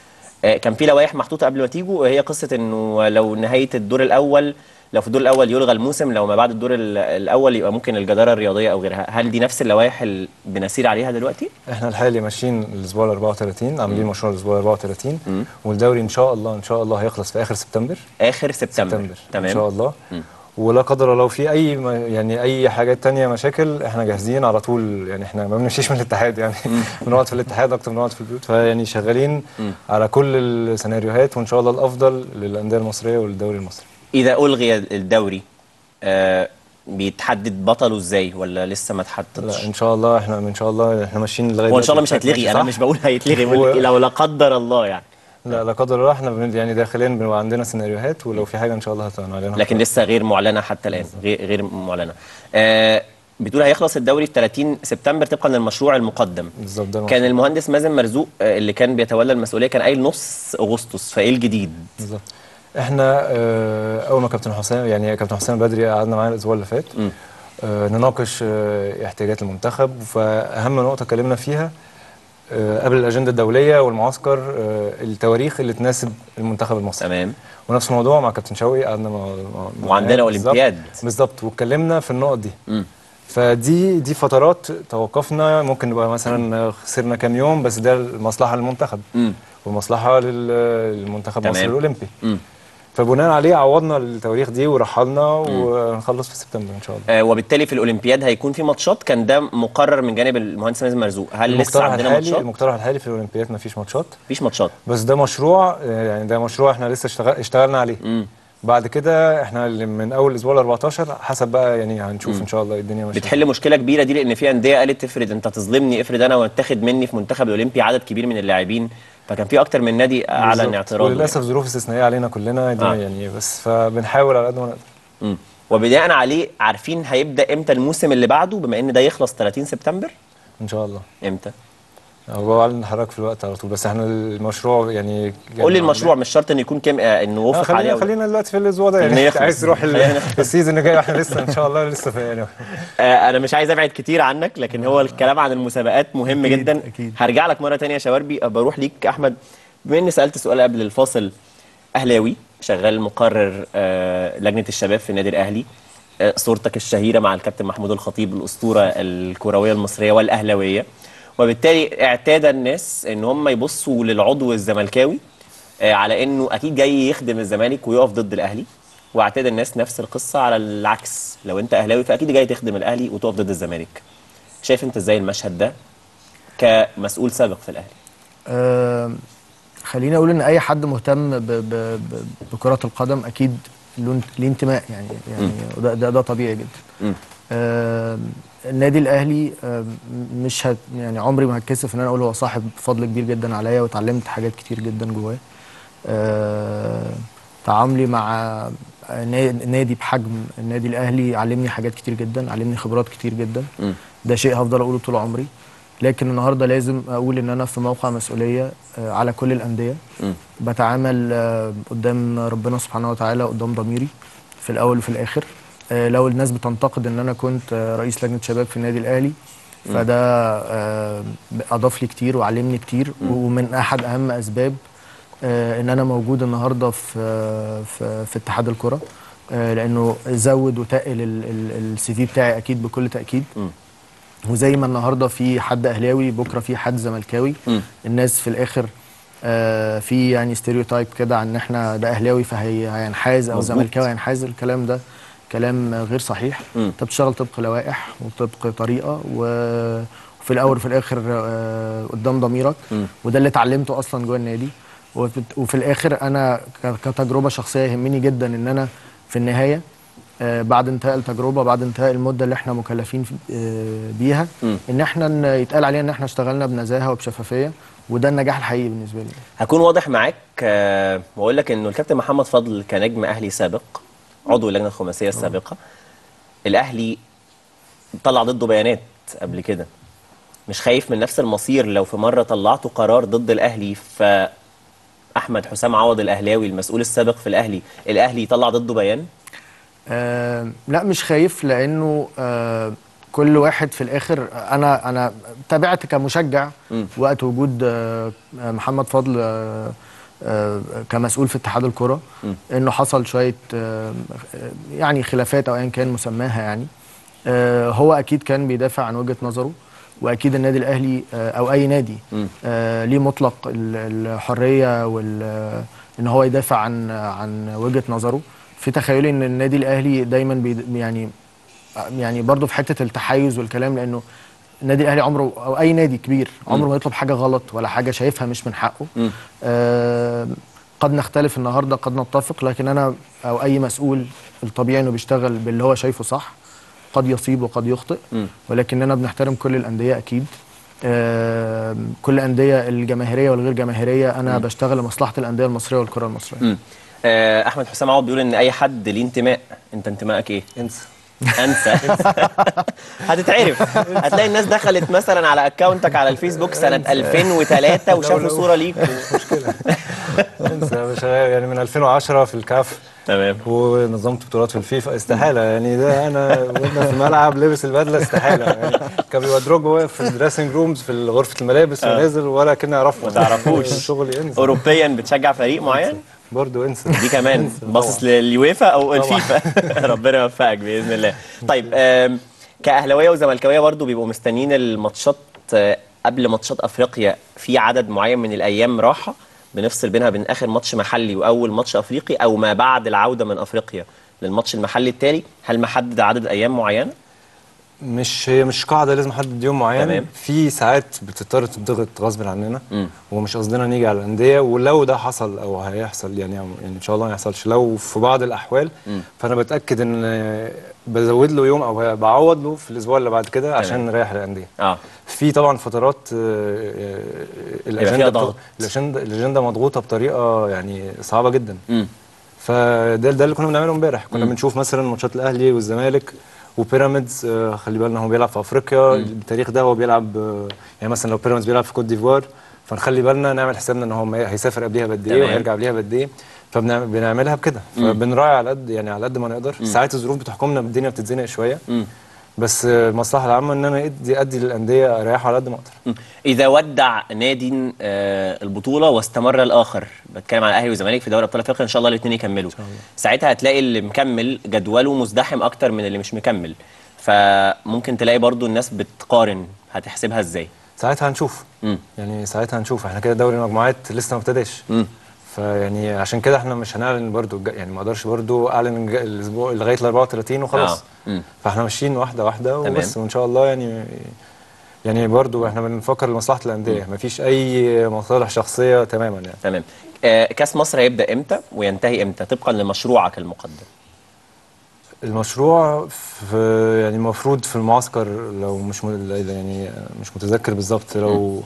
[SPEAKER 1] آه كان في لوائح محطوطه قبل ما تيجوا وهي قصه انه لو نهايه الدور الاول لو في الدور الاول يلغى الموسم لو ما بعد الدور ال- الاول يبقى ممكن الجداره الرياضيه او غيرها هل دي نفس اللوائح اللي بنسير عليها دلوقتي
[SPEAKER 2] احنا الحالي ماشيين الاسبوع ال 34 عاملين مشروع الاسبوع ال 34 والدوري ان شاء الله ان شاء الله هيخلص في اخر سبتمبر
[SPEAKER 1] اخر سبتمبر,
[SPEAKER 2] سبتمبر
[SPEAKER 1] تمام
[SPEAKER 2] ان شاء الله ولا قدر الله لو في اي ما- يعني اي حاجات تانية مشاكل احنا جاهزين على طول يعني احنا ما بنمشيش من الاتحاد يعني بنقعد في الاتحاد اكتر من بنقعد في البيوت فيعني شغالين على كل السيناريوهات وان شاء الله الافضل للانديه المصريه وللدوري المصري
[SPEAKER 1] اذا الغي الدوري آه بيتحدد بطله ازاي ولا لسه ما اتحددش
[SPEAKER 2] لا ان شاء الله احنا ان شاء الله احنا ماشيين لغايه
[SPEAKER 1] هو ان شاء الله مش
[SPEAKER 2] دلوقتي
[SPEAKER 1] هيتلغي
[SPEAKER 2] ماشي
[SPEAKER 1] انا
[SPEAKER 2] صح.
[SPEAKER 1] مش بقول هيتلغي
[SPEAKER 2] هو-
[SPEAKER 1] بقول لو لا قدر الله يعني
[SPEAKER 2] لا لا قدر الله احنا بن- يعني داخليا بنبقى عندنا سيناريوهات ولو في حاجه ان شاء الله هتعلنها
[SPEAKER 1] لكن لسه غير معلنه حتى الان غير غير معلنه آه بتقول هيخلص الدوري في 30 سبتمبر طبقا للمشروع المقدم
[SPEAKER 2] بالظبط ده
[SPEAKER 1] كان المهندس مازن مرزوق آه، اللي كان بيتولى المسؤوليه كان قايل نص اغسطس فايه الجديد
[SPEAKER 2] بالظبط احنا آه، اول ما كابتن حسام يعني كابتن حسام بدري قعدنا معاه الاسبوع اللي فات
[SPEAKER 1] م.
[SPEAKER 2] آه، نناقش آه، احتياجات المنتخب فاهم نقطه اتكلمنا فيها آه، قبل الاجنده الدوليه والمعسكر آه، التواريخ اللي تناسب المنتخب المصري
[SPEAKER 1] تمام
[SPEAKER 2] ونفس الموضوع مع كابتن شوقي قعدنا مع مع-
[SPEAKER 1] وعندنا
[SPEAKER 2] معاه بالظبط.
[SPEAKER 1] أولمبياد.
[SPEAKER 2] بالظبط واتكلمنا في النقط دي
[SPEAKER 1] مم.
[SPEAKER 2] فدي دي فترات توقفنا ممكن نبقى مثلا خسرنا كام يوم بس ده المصلحه للمنتخب
[SPEAKER 1] مم.
[SPEAKER 2] ومصلحه لل- للمنتخب
[SPEAKER 1] تمام.
[SPEAKER 2] مصر الاولمبي
[SPEAKER 1] مم.
[SPEAKER 2] فبناء عليه عوضنا التواريخ دي ورحلنا ونخلص في سبتمبر ان شاء الله
[SPEAKER 1] آه وبالتالي في الاولمبياد هيكون في ماتشات كان ده مقرر من جانب المهندس مازن مرزوق هل لسه
[SPEAKER 2] المقترح
[SPEAKER 1] عندنا
[SPEAKER 2] الحالي
[SPEAKER 1] ماتشات
[SPEAKER 2] المقترح الحالي في الاولمبياد ما فيش ماتشات
[SPEAKER 1] مفيش ماتشات
[SPEAKER 2] بس ده مشروع آه، يعني ده مشروع احنا لسه اشتغل اشتغلنا عليه
[SPEAKER 1] مم.
[SPEAKER 2] بعد كده احنا اللي من اول الاسبوع ال 14 حسب بقى يعني هنشوف ان شاء الله الدنيا ماشيه
[SPEAKER 1] بتحل مشكله كبيره دي لان في انديه قالت افرض انت تظلمني افرض انا واتاخد مني في منتخب الاولمبي عدد كبير من اللاعبين فكان في اكتر من نادي اعلن
[SPEAKER 2] بالظبط.
[SPEAKER 1] اعتراض
[SPEAKER 2] وللاسف ظروف استثنائيه علينا كلنا دي
[SPEAKER 1] آه.
[SPEAKER 2] يعني بس فبنحاول على قد ما نقدر
[SPEAKER 1] مم. وبناء عليه عارفين هيبدا امتى الموسم اللي بعده بما ان ده يخلص 30 سبتمبر
[SPEAKER 2] ان شاء الله
[SPEAKER 1] امتى
[SPEAKER 2] هو بعلن حضرتك في الوقت على طول بس احنا المشروع يعني
[SPEAKER 1] قول لي المشروع مش شرط انه يكون كام آه انه
[SPEAKER 2] آه
[SPEAKER 1] وافق عليه
[SPEAKER 2] خلينا
[SPEAKER 1] أو لا.
[SPEAKER 2] خلينا دلوقتي في الاسبوع ده
[SPEAKER 1] خلينا
[SPEAKER 2] يعني
[SPEAKER 1] نخلص.
[SPEAKER 2] عايز تروح ال-
[SPEAKER 1] خلينا نخلص.
[SPEAKER 2] السيزون اللي جاي احنا لسه ان شاء الله لسه في يعني
[SPEAKER 1] آه انا مش عايز ابعد كتير عنك لكن هو الكلام عن المسابقات مهم
[SPEAKER 3] أكيد،
[SPEAKER 1] جدا
[SPEAKER 3] أكيد.
[SPEAKER 1] هرجع لك مره تانية يا شواربي آه، بروح ليك احمد بما اني سالت سؤال قبل الفاصل اهلاوي شغال مقرر آه لجنه الشباب في النادي الاهلي آه صورتك الشهيره مع الكابتن محمود الخطيب الاسطوره الكرويه المصريه والاهلاويه وبالتالي اعتاد الناس ان هم يبصوا للعضو الزملكاوي آه، على انه اكيد جاي يخدم الزمالك ويقف ضد الاهلي واعتاد الناس نفس القصه على العكس لو انت اهلاوي فاكيد جاي تخدم الاهلي وتقف ضد الزمالك شايف انت ازاي المشهد ده كمسؤول سابق في الاهلي
[SPEAKER 3] آه خليني اقول ان اي حد مهتم ب ب ب بكرة القدم اكيد له انت- ليه انتماء يعني يعني ده, ده ده طبيعي جدا
[SPEAKER 1] مم.
[SPEAKER 3] آه النادي الاهلي آه مش هت يعني عمري ما هتكسف ان انا اقول هو صاحب فضل كبير جدا عليا واتعلمت حاجات كتير جدا جواه آه تعاملي مع نا- نادي بحجم النادي الاهلي علمني حاجات كتير جدا علمني خبرات كتير جدا
[SPEAKER 1] مم.
[SPEAKER 3] ده شيء هفضل اقوله طول عمري لكن النهارده لازم اقول ان انا في موقع مسؤوليه آه، على كل الانديه
[SPEAKER 1] مم.
[SPEAKER 3] بتعامل آه، قدام ربنا سبحانه وتعالى قدام ضميري في الاول وفي الاخر آه، لو الناس بتنتقد ان انا كنت آه، رئيس لجنه شباب في النادي الاهلي فده آه، اضاف لي كتير وعلمني كتير ومن احد اهم اسباب آه، ان انا موجود النهارده في آه، في, في اتحاد الكره آه، لانه زود وتقل السي في بتاعي اكيد بكل تاكيد
[SPEAKER 1] مم.
[SPEAKER 3] وزي ما النهارده في حد اهلاوي بكره في حد زملكاوي
[SPEAKER 1] مم.
[SPEAKER 3] الناس في الاخر آه في يعني ستيريوتايب كده عن ان احنا ده اهلاوي فهي هينحاز او
[SPEAKER 1] مظبوط.
[SPEAKER 3] زملكاوي هينحاز الكلام ده كلام غير صحيح
[SPEAKER 1] مم.
[SPEAKER 3] انت بتشتغل طبق لوائح وطبق طريقه و- وفي الاول وفي الاخر آه قدام ضميرك
[SPEAKER 1] مم.
[SPEAKER 3] وده اللي اتعلمته اصلا جوه النادي وفي, وفي الاخر انا ك- كتجربه شخصيه يهمني جدا ان انا في النهايه آه، بعد انتهاء التجربه بعد انتهاء المده اللي احنا مكلفين في- آه، بيها
[SPEAKER 1] مم.
[SPEAKER 3] ان احنا ن- يتقال علينا ان احنا اشتغلنا بنزاهه وبشفافيه وده النجاح الحقيقي بالنسبه لي
[SPEAKER 1] هكون واضح معاك آه، واقول لك انه الكابتن محمد فضل كنجم اهلي سابق عضو اللجنه الخماسيه السابقه الاهلي طلع ضده بيانات قبل كده مش خايف من نفس المصير لو في مره طلعتوا قرار ضد الاهلي ف احمد حسام عوض الاهلاوي المسؤول السابق في الاهلي الاهلي يطلع ضده بيان
[SPEAKER 3] آه لا مش خايف لانه آه كل واحد في الاخر انا انا تابعت كمشجع
[SPEAKER 1] مم.
[SPEAKER 3] وقت وجود آه محمد فضل آه آه كمسؤول في اتحاد الكره
[SPEAKER 1] مم.
[SPEAKER 3] انه حصل شويه آه يعني خلافات او ايا كان مسماها يعني آه هو اكيد كان بيدافع عن وجهه نظره واكيد النادي الاهلي آه او اي نادي
[SPEAKER 1] مم.
[SPEAKER 3] آه ليه مطلق ال- الحريه وال ان هو يدافع عن عن وجهه نظره في تخيلي ان النادي الاهلي دايما بيد يعني يعني برضه في حته التحيز والكلام لانه النادي الاهلي عمره او اي نادي كبير عمره ما يطلب حاجه غلط ولا حاجه شايفها مش من حقه
[SPEAKER 1] مم.
[SPEAKER 3] آه قد نختلف النهارده قد نتفق لكن انا او اي مسؤول الطبيعي انه بيشتغل باللي هو شايفه صح قد يصيب وقد يخطئ
[SPEAKER 1] مم.
[SPEAKER 3] ولكننا بنحترم كل الانديه اكيد آه كل الانديه الجماهيريه والغير جماهيريه انا بشتغل لمصلحه الانديه المصريه والكره المصريه
[SPEAKER 1] مم. آه، احمد حسام عوض بيقول ان اي حد ليه انتماء انت انتمائك ايه
[SPEAKER 2] انسى
[SPEAKER 1] انسى هتتعرف هتلاقي الناس دخلت مثلا على اكونتك على الفيسبوك سنه 2003 وشافوا صوره ليك
[SPEAKER 2] انسى مش يعني من 2010 في الكاف
[SPEAKER 1] تمام
[SPEAKER 2] ونظمت بطولات في الفيفا استحاله يعني ده انا وانا في الملعب لابس البدله استحاله يعني كان بيبقى دروج واقف في الدريسنج رومز في غرفه الملابس ونازل ولا كنا يعرفه
[SPEAKER 1] ما تعرفوش.
[SPEAKER 2] شغلي انسى
[SPEAKER 1] اوروبيا بتشجع فريق معين
[SPEAKER 2] برضه انسى
[SPEAKER 1] دي كمان
[SPEAKER 2] انسى
[SPEAKER 1] باصص
[SPEAKER 2] طبعاً.
[SPEAKER 1] لليويفا او
[SPEAKER 2] طبعاً.
[SPEAKER 1] الفيفا ربنا يوفقك باذن الله طيب آم، كاهلاويه وزملكاويه برضو بيبقوا مستنيين الماتشات آه، قبل ماتشات افريقيا في عدد معين من الايام راحه بنفصل بينها بين اخر ماتش محلي واول ماتش افريقي او ما بعد العوده من افريقيا للماتش المحلي التالي هل محدد عدد ايام معينه
[SPEAKER 2] مش هي مش قاعده لازم احدد يوم معين
[SPEAKER 1] تمام.
[SPEAKER 2] في ساعات بتضطر تضغط غصب عننا
[SPEAKER 1] مم.
[SPEAKER 2] ومش قصدنا نيجي على الانديه ولو ده حصل او هيحصل يعني يعني ان شاء الله ما يحصلش لو في بعض الاحوال
[SPEAKER 1] مم.
[SPEAKER 2] فانا بتاكد ان بزود له يوم او بعوض له في الاسبوع اللي بعد كده عشان نريح الانديه
[SPEAKER 1] اه
[SPEAKER 2] في طبعا فترات آه، آه،
[SPEAKER 1] فيها
[SPEAKER 2] الاجنده بت-
[SPEAKER 1] ضغط.
[SPEAKER 2] الاجنده الاجنده مضغوطه بطريقه يعني صعبه جدا
[SPEAKER 1] مم.
[SPEAKER 2] فده ده اللي كنا بنعمله امبارح كنا
[SPEAKER 1] مم.
[SPEAKER 2] بنشوف مثلا ماتشات الاهلي والزمالك وبيراميدز آه، خلي بالنا هو بيلعب في افريقيا التاريخ ده هو بيلعب آه، يعني مثلا لو بيراميدز بيلعب في كوت ديفوار فنخلي بالنا نعمل حسابنا ان هو ما- هيسافر قبليها بقد ايه
[SPEAKER 1] تمام.
[SPEAKER 2] وهيرجع قبليها بقد ايه فبنعملها بكده فبنراعي على قد يعني على قد ما نقدر ساعات الظروف بتحكمنا الدنيا بتتزنق شويه
[SPEAKER 1] مم.
[SPEAKER 2] بس آه، المصلحه العامه ان انا ادي ادي للانديه اريحها على قد ما اقدر
[SPEAKER 1] مم. اذا ودع نادي آه، البطوله واستمر الاخر بتكلم على الاهلي والزمالك في دوري ابطال افريقيا ان شاء الله الاثنين يكملوا ساعتها هتلاقي اللي مكمل جدوله مزدحم اكتر من اللي مش مكمل فممكن تلاقي برضو الناس بتقارن هتحسبها ازاي
[SPEAKER 2] ساعتها هنشوف
[SPEAKER 1] مم.
[SPEAKER 2] يعني ساعتها هنشوف احنا كده دوري المجموعات لسه ما ابتداش
[SPEAKER 1] مم.
[SPEAKER 2] فيعني عشان كده احنا مش هنعلن برضو الج- يعني ما اقدرش برضو اعلن الج- الاسبوع لغايه ال 34 وخلاص
[SPEAKER 1] آه. مم.
[SPEAKER 2] فاحنا ماشيين واحده واحده
[SPEAKER 1] تمام.
[SPEAKER 2] وبس وان شاء الله يعني يعني برضو احنا بنفكر لمصلحه الانديه مفيش اي مصالح شخصيه تماما يعني
[SPEAKER 1] تمام آه، كاس مصر هيبدا امتى وينتهي امتى طبقا لمشروعك المقدم
[SPEAKER 2] المشروع في يعني المفروض في المعسكر لو مش م... يعني مش متذكر بالظبط لو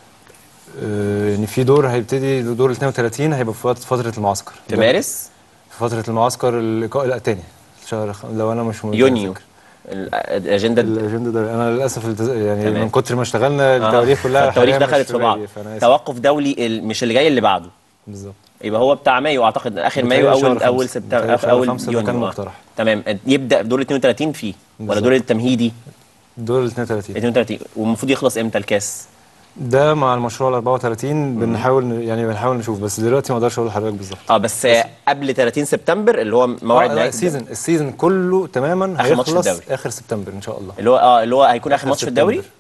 [SPEAKER 2] آه، يعني في دور هيبتدي دور ال 32 هيبقى في وقت- فتره المعسكر
[SPEAKER 1] في مارس
[SPEAKER 2] في فتره المعسكر اللقاء الثاني شهر خ... لو انا مش متذكر.
[SPEAKER 1] يونيو ال- الاجنده
[SPEAKER 2] الاجنده ده انا للاسف التز... يعني
[SPEAKER 1] تمام.
[SPEAKER 2] من كتر ما اشتغلنا
[SPEAKER 1] آه،
[SPEAKER 2] التواريخ كلها
[SPEAKER 1] فالتواريخ
[SPEAKER 2] حالياً مش
[SPEAKER 1] دخلت في بعض
[SPEAKER 2] بالي، فانا آسف.
[SPEAKER 1] توقف دولي ال- مش اللي جاي اللي بعده
[SPEAKER 2] بالظبط
[SPEAKER 1] يبقى هو بتاع مايو اعتقد اخر مايو
[SPEAKER 2] بتهيألي
[SPEAKER 1] اول
[SPEAKER 2] شهر
[SPEAKER 1] اول
[SPEAKER 2] خمسة.
[SPEAKER 1] سبتمبر
[SPEAKER 2] بتهيألي شهر
[SPEAKER 1] اول
[SPEAKER 2] خمسة ده
[SPEAKER 1] يونيو
[SPEAKER 2] كان
[SPEAKER 1] آه.
[SPEAKER 2] مقترح.
[SPEAKER 1] تمام يبدا دور ال 32 فيه ولا
[SPEAKER 2] بالظبط.
[SPEAKER 1] دور التمهيدي
[SPEAKER 2] دور ال 32
[SPEAKER 1] 32 والمفروض يخلص امتى الكاس
[SPEAKER 2] ده مع المشروع ال 34 بنحاول ن- يعني بنحاول نشوف بس دلوقتي ما اقدرش اقول لحضرتك بالظبط
[SPEAKER 1] اه بس, آه، قبل 30 سبتمبر اللي هو موعد
[SPEAKER 2] آه، لا،
[SPEAKER 1] نهايه
[SPEAKER 2] السيزون السيزون كله تماما
[SPEAKER 1] آخر ماتش في
[SPEAKER 2] هيخلص
[SPEAKER 1] الدوري.
[SPEAKER 2] اخر سبتمبر ان شاء الله
[SPEAKER 1] اللي هو اه اللي هو هيكون اخر
[SPEAKER 2] آخر
[SPEAKER 1] ماتش في الدوري
[SPEAKER 2] سبتمبر.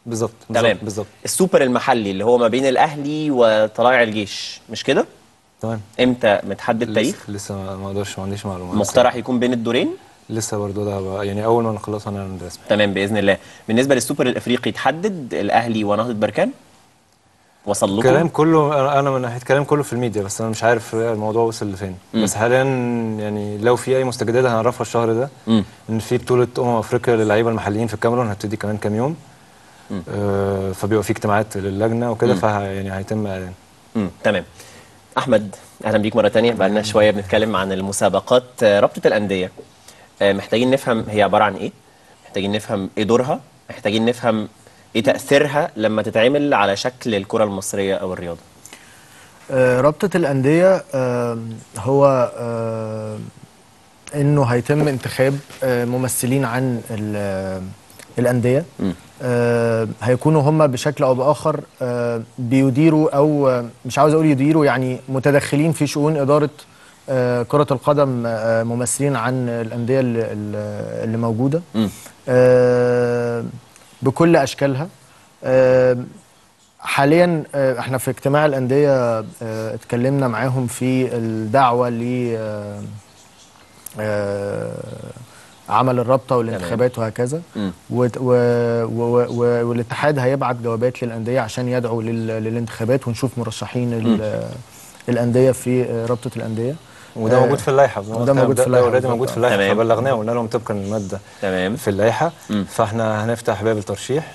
[SPEAKER 2] بالظبط
[SPEAKER 1] تمام
[SPEAKER 2] بالظبط بالظبط
[SPEAKER 1] السوبر المحلي اللي هو ما بين الاهلي وطلائع الجيش مش كده
[SPEAKER 2] تمام
[SPEAKER 1] امتى متحدد تاريخ
[SPEAKER 2] لسه, لسه ما ما اقدرش ما عنديش معلومات
[SPEAKER 1] مقترح يكون بين الدورين
[SPEAKER 2] لسه برضه ده بقى يعني اول ما نخلص هنعلن رسمي
[SPEAKER 1] تمام باذن الله بالنسبه للسوبر الافريقي تحدد الاهلي ونهضه بركان وصل لكم
[SPEAKER 2] الكلام كله أنا- انا من ناحيه كلام كله في الميديا بس انا مش عارف الموضوع وصل لفين بس حاليا يعني لو في اي مستجدات هنعرفها الشهر ده
[SPEAKER 1] مم.
[SPEAKER 2] ان في بطوله امم افريقيا للعيبه المحليين في الكاميرون هتبتدي كمان كام يوم آه فبيبقى في اجتماعات للجنه وكده فه يعني هيتم اعلان
[SPEAKER 1] مم. تمام احمد اهلا بيك مره تانية بقى لنا شويه بنتكلم عن المسابقات آه، رابطه الانديه آه، محتاجين نفهم هي عباره عن ايه محتاجين نفهم ايه دورها محتاجين نفهم ايه تاثيرها لما تتعمل على شكل الكره المصريه او الرياضه
[SPEAKER 3] آه، رابطة الأندية آه، هو آه، إنه هيتم انتخاب آه، ممثلين عن ال- آه، الأندية آه، هيكونوا هم بشكل أو بآخر آه، بيديروا أو آه، مش عاوز أقول يديروا يعني متدخلين في شؤون إدارة آه، كرة القدم آه، ممثلين عن الأندية اللي, اللي موجودة آه، بكل أشكالها آه، حاليا آه، احنا في اجتماع الانديه آه، اتكلمنا معاهم في الدعوه ل آه، آه، عمل الرابطه والانتخابات وهكذا
[SPEAKER 1] مم.
[SPEAKER 3] وت- و و و والاتحاد هيبعت جوابات للانديه عشان يدعوا لل للانتخابات ونشوف مرشحين ال- الانديه في آه، رابطه الانديه
[SPEAKER 2] وده
[SPEAKER 3] آه،
[SPEAKER 2] موجود في اللائحه
[SPEAKER 3] وده موجود في اللائحة
[SPEAKER 2] اوريدي موجود في اللائحه
[SPEAKER 1] تمام.
[SPEAKER 2] فبلغناه وقلنا لهم طبقا للماده
[SPEAKER 1] تمام
[SPEAKER 2] في اللائحه
[SPEAKER 1] مم.
[SPEAKER 2] فاحنا هنفتح باب الترشيح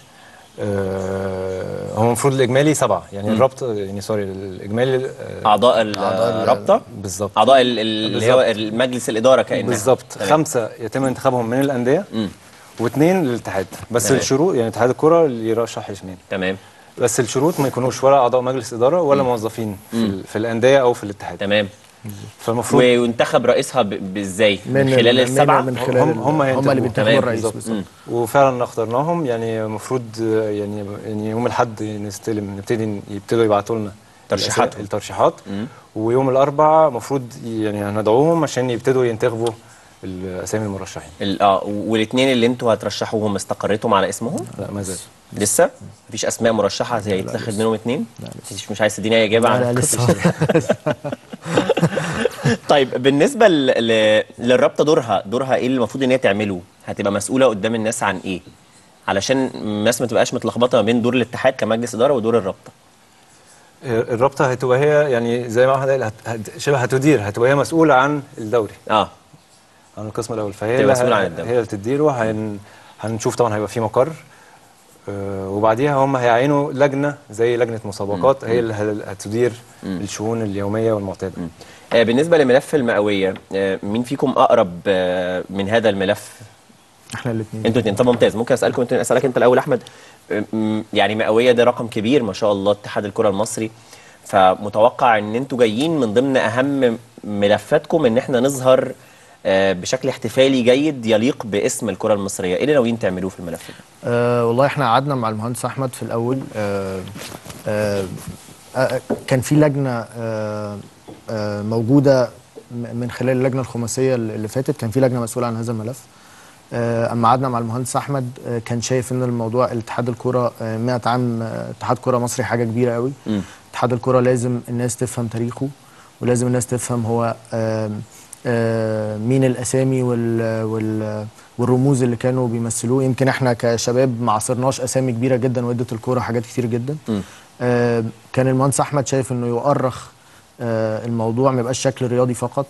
[SPEAKER 2] آه هو المفروض الاجمالي سبعه يعني الربط يعني سوري الاجمالي آه
[SPEAKER 1] اعضاء
[SPEAKER 3] أعضاء ال-
[SPEAKER 1] الرابطه
[SPEAKER 2] بالظبط
[SPEAKER 1] اعضاء ال- ال- اللي هو
[SPEAKER 2] بالظبط.
[SPEAKER 1] المجلس الاداره كانها
[SPEAKER 2] بالظبط
[SPEAKER 1] تمام.
[SPEAKER 2] خمسه يتم انتخابهم من الانديه
[SPEAKER 1] مم.
[SPEAKER 2] واثنين للاتحاد بس
[SPEAKER 1] تمام.
[SPEAKER 2] الشروط يعني اتحاد الكره اللي يرشح اثنين
[SPEAKER 1] تمام
[SPEAKER 2] بس الشروط ما يكونوش ولا اعضاء مجلس اداره ولا موظفين في, ال- في الانديه او في الاتحاد
[SPEAKER 1] تمام
[SPEAKER 2] فالمفروض
[SPEAKER 1] وينتخب رئيسها ب- بازاي من,
[SPEAKER 3] ال-
[SPEAKER 1] خلال
[SPEAKER 3] من-
[SPEAKER 1] السبعه
[SPEAKER 3] من خلال
[SPEAKER 2] هم-
[SPEAKER 3] ال-
[SPEAKER 2] هم
[SPEAKER 3] هم اللي
[SPEAKER 2] هينتخبوا.
[SPEAKER 3] بينتخبوا
[SPEAKER 1] تمام،
[SPEAKER 3] الرئيس
[SPEAKER 1] بالظبط.
[SPEAKER 3] بالظبط
[SPEAKER 2] وفعلا اخترناهم يعني المفروض يعني يعني يوم الاحد نستلم نبتدي يبتدوا يبعتوا لنا
[SPEAKER 1] ترشيحاتهم.
[SPEAKER 2] الأسا- الترشيحات ويوم الاربعاء المفروض يعني هندعوهم عشان يبتدوا ينتخبوا الاسامي المرشحين
[SPEAKER 1] ال- اه والاثنين اللي انتوا هترشحوهم استقريتم على اسمهم
[SPEAKER 2] لا ما زال
[SPEAKER 1] لسه مفيش اسماء مرشحه زي يتاخد منهم اثنين مش مش عايز تديني اي اجابه
[SPEAKER 3] لا
[SPEAKER 1] عن
[SPEAKER 3] لا لسه
[SPEAKER 1] طيب بالنسبه ل... ل... للرابطه دورها دورها ايه اللي المفروض ان هي تعمله هتبقى مسؤوله قدام الناس عن ايه علشان الناس ما تبقاش متلخبطه ما بين دور الاتحاد كمجلس اداره ودور الرابطه
[SPEAKER 2] الرابطه هتبقى هي يعني زي ما احمد قال هت- هت- شبه هتدير هتبقى هي مسؤوله عن الدوري
[SPEAKER 1] اه
[SPEAKER 2] عن القسم الاول فهي
[SPEAKER 1] تبقى
[SPEAKER 2] اللي
[SPEAKER 1] مسؤولة
[SPEAKER 2] ه-
[SPEAKER 1] عن الدوري.
[SPEAKER 2] هي اللي تديره هن هنشوف طبعا هيبقى في مقر آه، وبعديها هم هيعينوا لجنه زي لجنه مسابقات هي اللي هل- هتدير الشؤون اليوميه والمعتاده
[SPEAKER 1] آه، بالنسبه لملف المئويه آه، مين فيكم اقرب آه، من هذا الملف
[SPEAKER 3] احنا الاثنين
[SPEAKER 1] انتوا الاثنين طب ممتاز ممكن اسالكم انتوا اسالك انت الاول احمد أم، يعني مئويه ده رقم كبير ما شاء الله اتحاد الكره المصري فمتوقع ان انتوا جايين من ضمن اهم ملفاتكم ان احنا نظهر آه، بشكل احتفالي جيد يليق باسم الكره المصريه ايه اللي ناويين تعملوه في الملف ده
[SPEAKER 3] أه والله احنا قعدنا مع المهندس احمد في الاول أه أه أه كان في لجنه أه أه موجوده م- من خلال اللجنه الخماسيه اللي فاتت كان في لجنه مسؤوله عن هذا الملف أه اما قعدنا مع المهندس احمد أه كان شايف ان الموضوع الاتحاد الكوره أه 100 عام أه اتحاد كوره مصري حاجه كبيره قوي اتحاد الكوره لازم الناس تفهم تاريخه ولازم الناس تفهم هو آم، آه، مين الاسامي وال وال والرموز اللي كانوا بيمثلوه يمكن احنا كشباب ما عاصرناش اسامي كبيره جدا وادت الكوره حاجات كتير جدا آه، كان المهندس احمد شايف انه يؤرخ آه، الموضوع ما يبقاش شكل رياضي فقط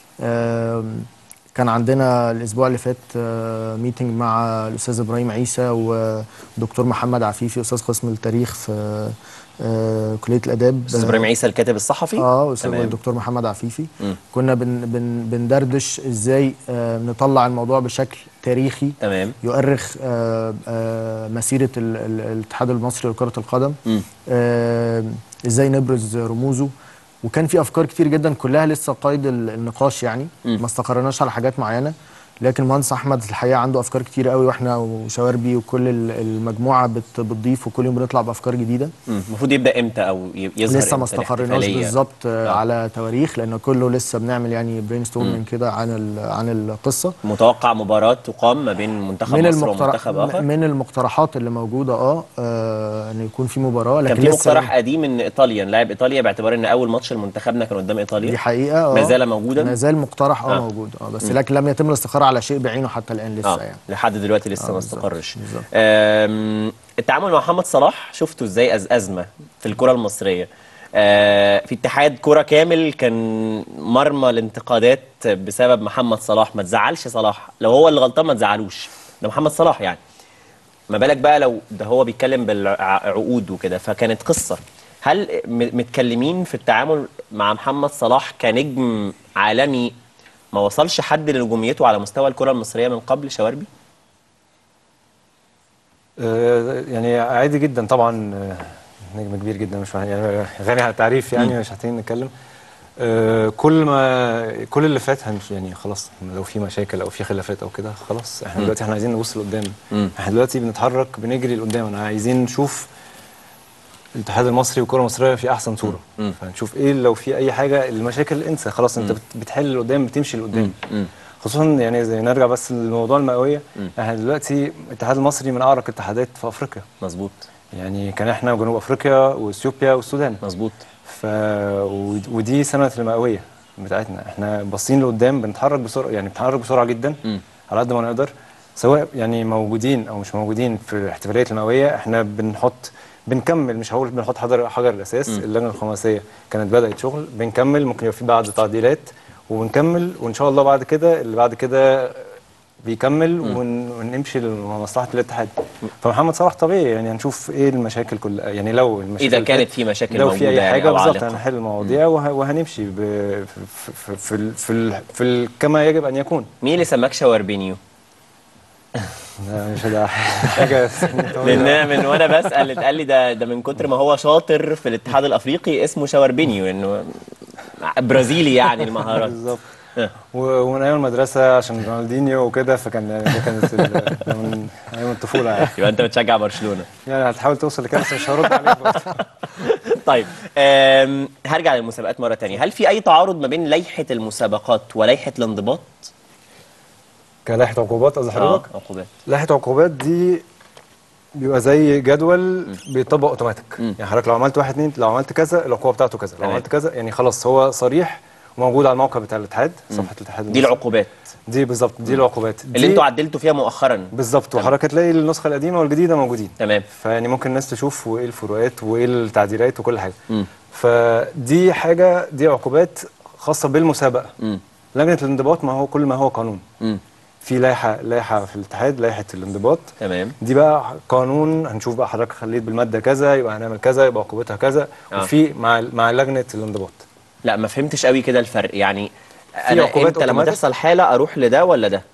[SPEAKER 3] آم، كان عندنا الاسبوع اللي فات آه، ميتنج مع الاستاذ ابراهيم عيسى ودكتور محمد عفيفي استاذ قسم التاريخ في آه، كليه الاداب
[SPEAKER 1] استاذ ابراهيم عيسى الكاتب الصحفي
[SPEAKER 3] اه استاذ
[SPEAKER 1] تمام.
[SPEAKER 3] الدكتور محمد عفيفي كنا بن بن بندردش ازاي آه نطلع الموضوع بشكل تاريخي
[SPEAKER 1] تمام
[SPEAKER 3] يؤرخ آه آه مسيره ال- ال- الاتحاد المصري لكره القدم آه ازاي نبرز رموزه وكان في افكار كتير جدا كلها لسه قيد ال- النقاش يعني ما استقرناش على حاجات معينه لكن المهندس احمد الحقيقه عنده افكار كتير قوي واحنا وشواربي وكل ال- المجموعه بت- بتضيف وكل يوم بنطلع بافكار جديده
[SPEAKER 1] مم. المفروض يبدا امتى او ي- يظهر
[SPEAKER 3] لسه ما
[SPEAKER 1] إمتى
[SPEAKER 3] استقرناش
[SPEAKER 1] الاحتفالية؟
[SPEAKER 3] بالظبط آه،
[SPEAKER 1] آه.
[SPEAKER 3] على تواريخ لان كله لسه بنعمل يعني برين ستورمنج كده عن ال- عن القصه
[SPEAKER 1] متوقع مباراه تقام ما بين منتخب
[SPEAKER 3] من
[SPEAKER 1] مصر
[SPEAKER 3] المقترح
[SPEAKER 1] ومنتخب اخر
[SPEAKER 3] من المقترحات اللي موجوده اه, آه ان يكون في مباراه لكن
[SPEAKER 1] كان في
[SPEAKER 3] لسه
[SPEAKER 1] مقترح قديم ان ايطاليا نلاعب ايطاليا باعتبار ان اول ماتش لمنتخبنا كان قدام ايطاليا
[SPEAKER 3] دي حقيقه اه
[SPEAKER 1] ما زال موجودا؟
[SPEAKER 3] ما زال مقترح اه,
[SPEAKER 1] آه.
[SPEAKER 3] موجود اه بس لكن لم يتم الاستقرار على شيء بعينه حتى الان لسه
[SPEAKER 1] اه
[SPEAKER 3] يعني
[SPEAKER 1] لحد دلوقتي لسه
[SPEAKER 3] آه،
[SPEAKER 1] ما
[SPEAKER 3] بالظبط،
[SPEAKER 1] استقرش
[SPEAKER 3] بالظبط.
[SPEAKER 1] آم، التعامل مع محمد صلاح شفته ازاي أز ازمه في الكره المصريه آه، في اتحاد كرة كامل كان مرمى الانتقادات بسبب محمد صلاح ما تزعلش صلاح لو هو اللي غلطان ما تزعلوش ده محمد صلاح يعني ما بالك بقى لو ده هو بيتكلم بالعقود وكده فكانت قصة هل م- متكلمين في التعامل مع محمد صلاح كنجم عالمي ما وصلش حد لنجوميته على مستوى الكرة المصرية من قبل شواربي؟
[SPEAKER 2] آه، يعني عادي جدا طبعا آه، نجم كبير جدا مش يعني غني عن التعريف يعني مش محتاجين نتكلم آه، كل ما كل اللي فات هنش يعني خلاص لو في مشاكل او في خلافات او كده خلاص احنا دلوقتي احنا عايزين نبص لقدام
[SPEAKER 1] مم.
[SPEAKER 2] احنا دلوقتي بنتحرك بنجري لقدام انا عايزين نشوف الاتحاد المصري والكره المصريه في احسن صوره
[SPEAKER 1] مم.
[SPEAKER 2] فنشوف ايه لو في اي حاجه المشاكل انسى خلاص انت بت- بتحل لقدام بتمشي لقدام
[SPEAKER 1] مم.
[SPEAKER 2] خصوصا يعني زي نرجع بس للموضوع المئويه
[SPEAKER 1] مم.
[SPEAKER 2] احنا دلوقتي الاتحاد المصري من اعرق الاتحادات في افريقيا
[SPEAKER 1] مظبوط
[SPEAKER 2] يعني كان احنا وجنوب افريقيا واثيوبيا والسودان
[SPEAKER 1] مظبوط
[SPEAKER 2] ف ود- ودي سنه المئويه بتاعتنا احنا باصين لقدام بنتحرك بسرعه يعني بنتحرك بسرعه جدا
[SPEAKER 1] مم.
[SPEAKER 2] على قد ما نقدر سواء يعني موجودين او مش موجودين في الاحتفاليات المئويه احنا بنحط بنكمل مش هقول بنحط حجر حجر الاساس
[SPEAKER 1] مم.
[SPEAKER 2] اللجنه الخماسيه كانت بدات شغل بنكمل ممكن يبقى في بعض تعديلات وبنكمل وان شاء الله بعد كده اللي بعد كده بيكمل ون- ونمشي لمصلحه الاتحاد فمحمد صلاح طبيعي يعني هنشوف ايه المشاكل كلها يعني لو المشاكل
[SPEAKER 1] اذا كانت في مشاكل
[SPEAKER 2] لو
[SPEAKER 1] موجوده
[SPEAKER 2] في اي
[SPEAKER 1] يعني
[SPEAKER 2] حاجه
[SPEAKER 1] أو
[SPEAKER 2] بالظبط
[SPEAKER 1] عالقة.
[SPEAKER 2] هنحل المواضيع وه- وهنمشي ب... في في في ال- في, ال... في ال... كما يجب ان يكون
[SPEAKER 1] مين اللي سماك شواربينيو؟
[SPEAKER 2] لا، مش ده حاجه
[SPEAKER 1] لان من وانا بسال اتقال لي ده ده من كتر ما هو شاطر في الاتحاد الافريقي اسمه شواربينيو انه برازيلي يعني المهارات
[SPEAKER 2] بالظبط
[SPEAKER 1] آه.
[SPEAKER 2] و- ومن ايام المدرسه عشان رونالدينيو وكده فكان يعني ده كانت ال... ده من ايام الطفوله يعني
[SPEAKER 1] يبقى انت بتشجع برشلونه
[SPEAKER 2] يعني هتحاول توصل لكده بس مش هرد عليك برضه.
[SPEAKER 1] طيب آم، هرجع للمسابقات مره تانية هل في اي تعارض ما بين لائحه المسابقات ولائحه الانضباط
[SPEAKER 2] كلائحه عقوبات قصدي حضرتك
[SPEAKER 1] عقوبات
[SPEAKER 2] لائحه عقوبات دي بيبقى زي جدول بيطبق اوتوماتيك
[SPEAKER 1] مم.
[SPEAKER 2] يعني حضرتك لو عملت واحد اتنين لو عملت كذا العقوبه بتاعته كذا لو
[SPEAKER 1] تمام.
[SPEAKER 2] عملت كذا يعني خلاص هو صريح وموجود على الموقع بتاع الاتحاد صفحه الاتحاد
[SPEAKER 1] دي
[SPEAKER 2] المصري.
[SPEAKER 1] العقوبات
[SPEAKER 2] دي بالظبط دي العقوبات
[SPEAKER 1] اللي
[SPEAKER 2] دي
[SPEAKER 1] انتوا عدلتوا فيها مؤخرا
[SPEAKER 2] بالظبط
[SPEAKER 1] تمام.
[SPEAKER 2] وحضرتك هتلاقي النسخه القديمه والجديده موجودين
[SPEAKER 1] تمام
[SPEAKER 2] فيعني ممكن الناس تشوف وايه الفروقات وايه التعديلات وكل حاجه
[SPEAKER 1] مم.
[SPEAKER 2] فدي حاجه دي عقوبات خاصه بالمسابقه
[SPEAKER 1] مم.
[SPEAKER 2] لجنه الانضباط ما هو كل ما هو قانون
[SPEAKER 1] مم.
[SPEAKER 2] في لائحه لائحه في الاتحاد لائحه الانضباط
[SPEAKER 1] تمام
[SPEAKER 2] دي بقى قانون هنشوف بقى حضرتك خليت بالماده كذا يبقى هنعمل كذا يبقى عقوبتها كذا
[SPEAKER 1] آه.
[SPEAKER 2] وفي مع مع لجنه الانضباط
[SPEAKER 1] لا ما فهمتش قوي كده الفرق يعني انا
[SPEAKER 2] عقوبات
[SPEAKER 1] امتى لما
[SPEAKER 2] أوتوماتيك؟
[SPEAKER 1] تحصل حاله اروح لده ولا ده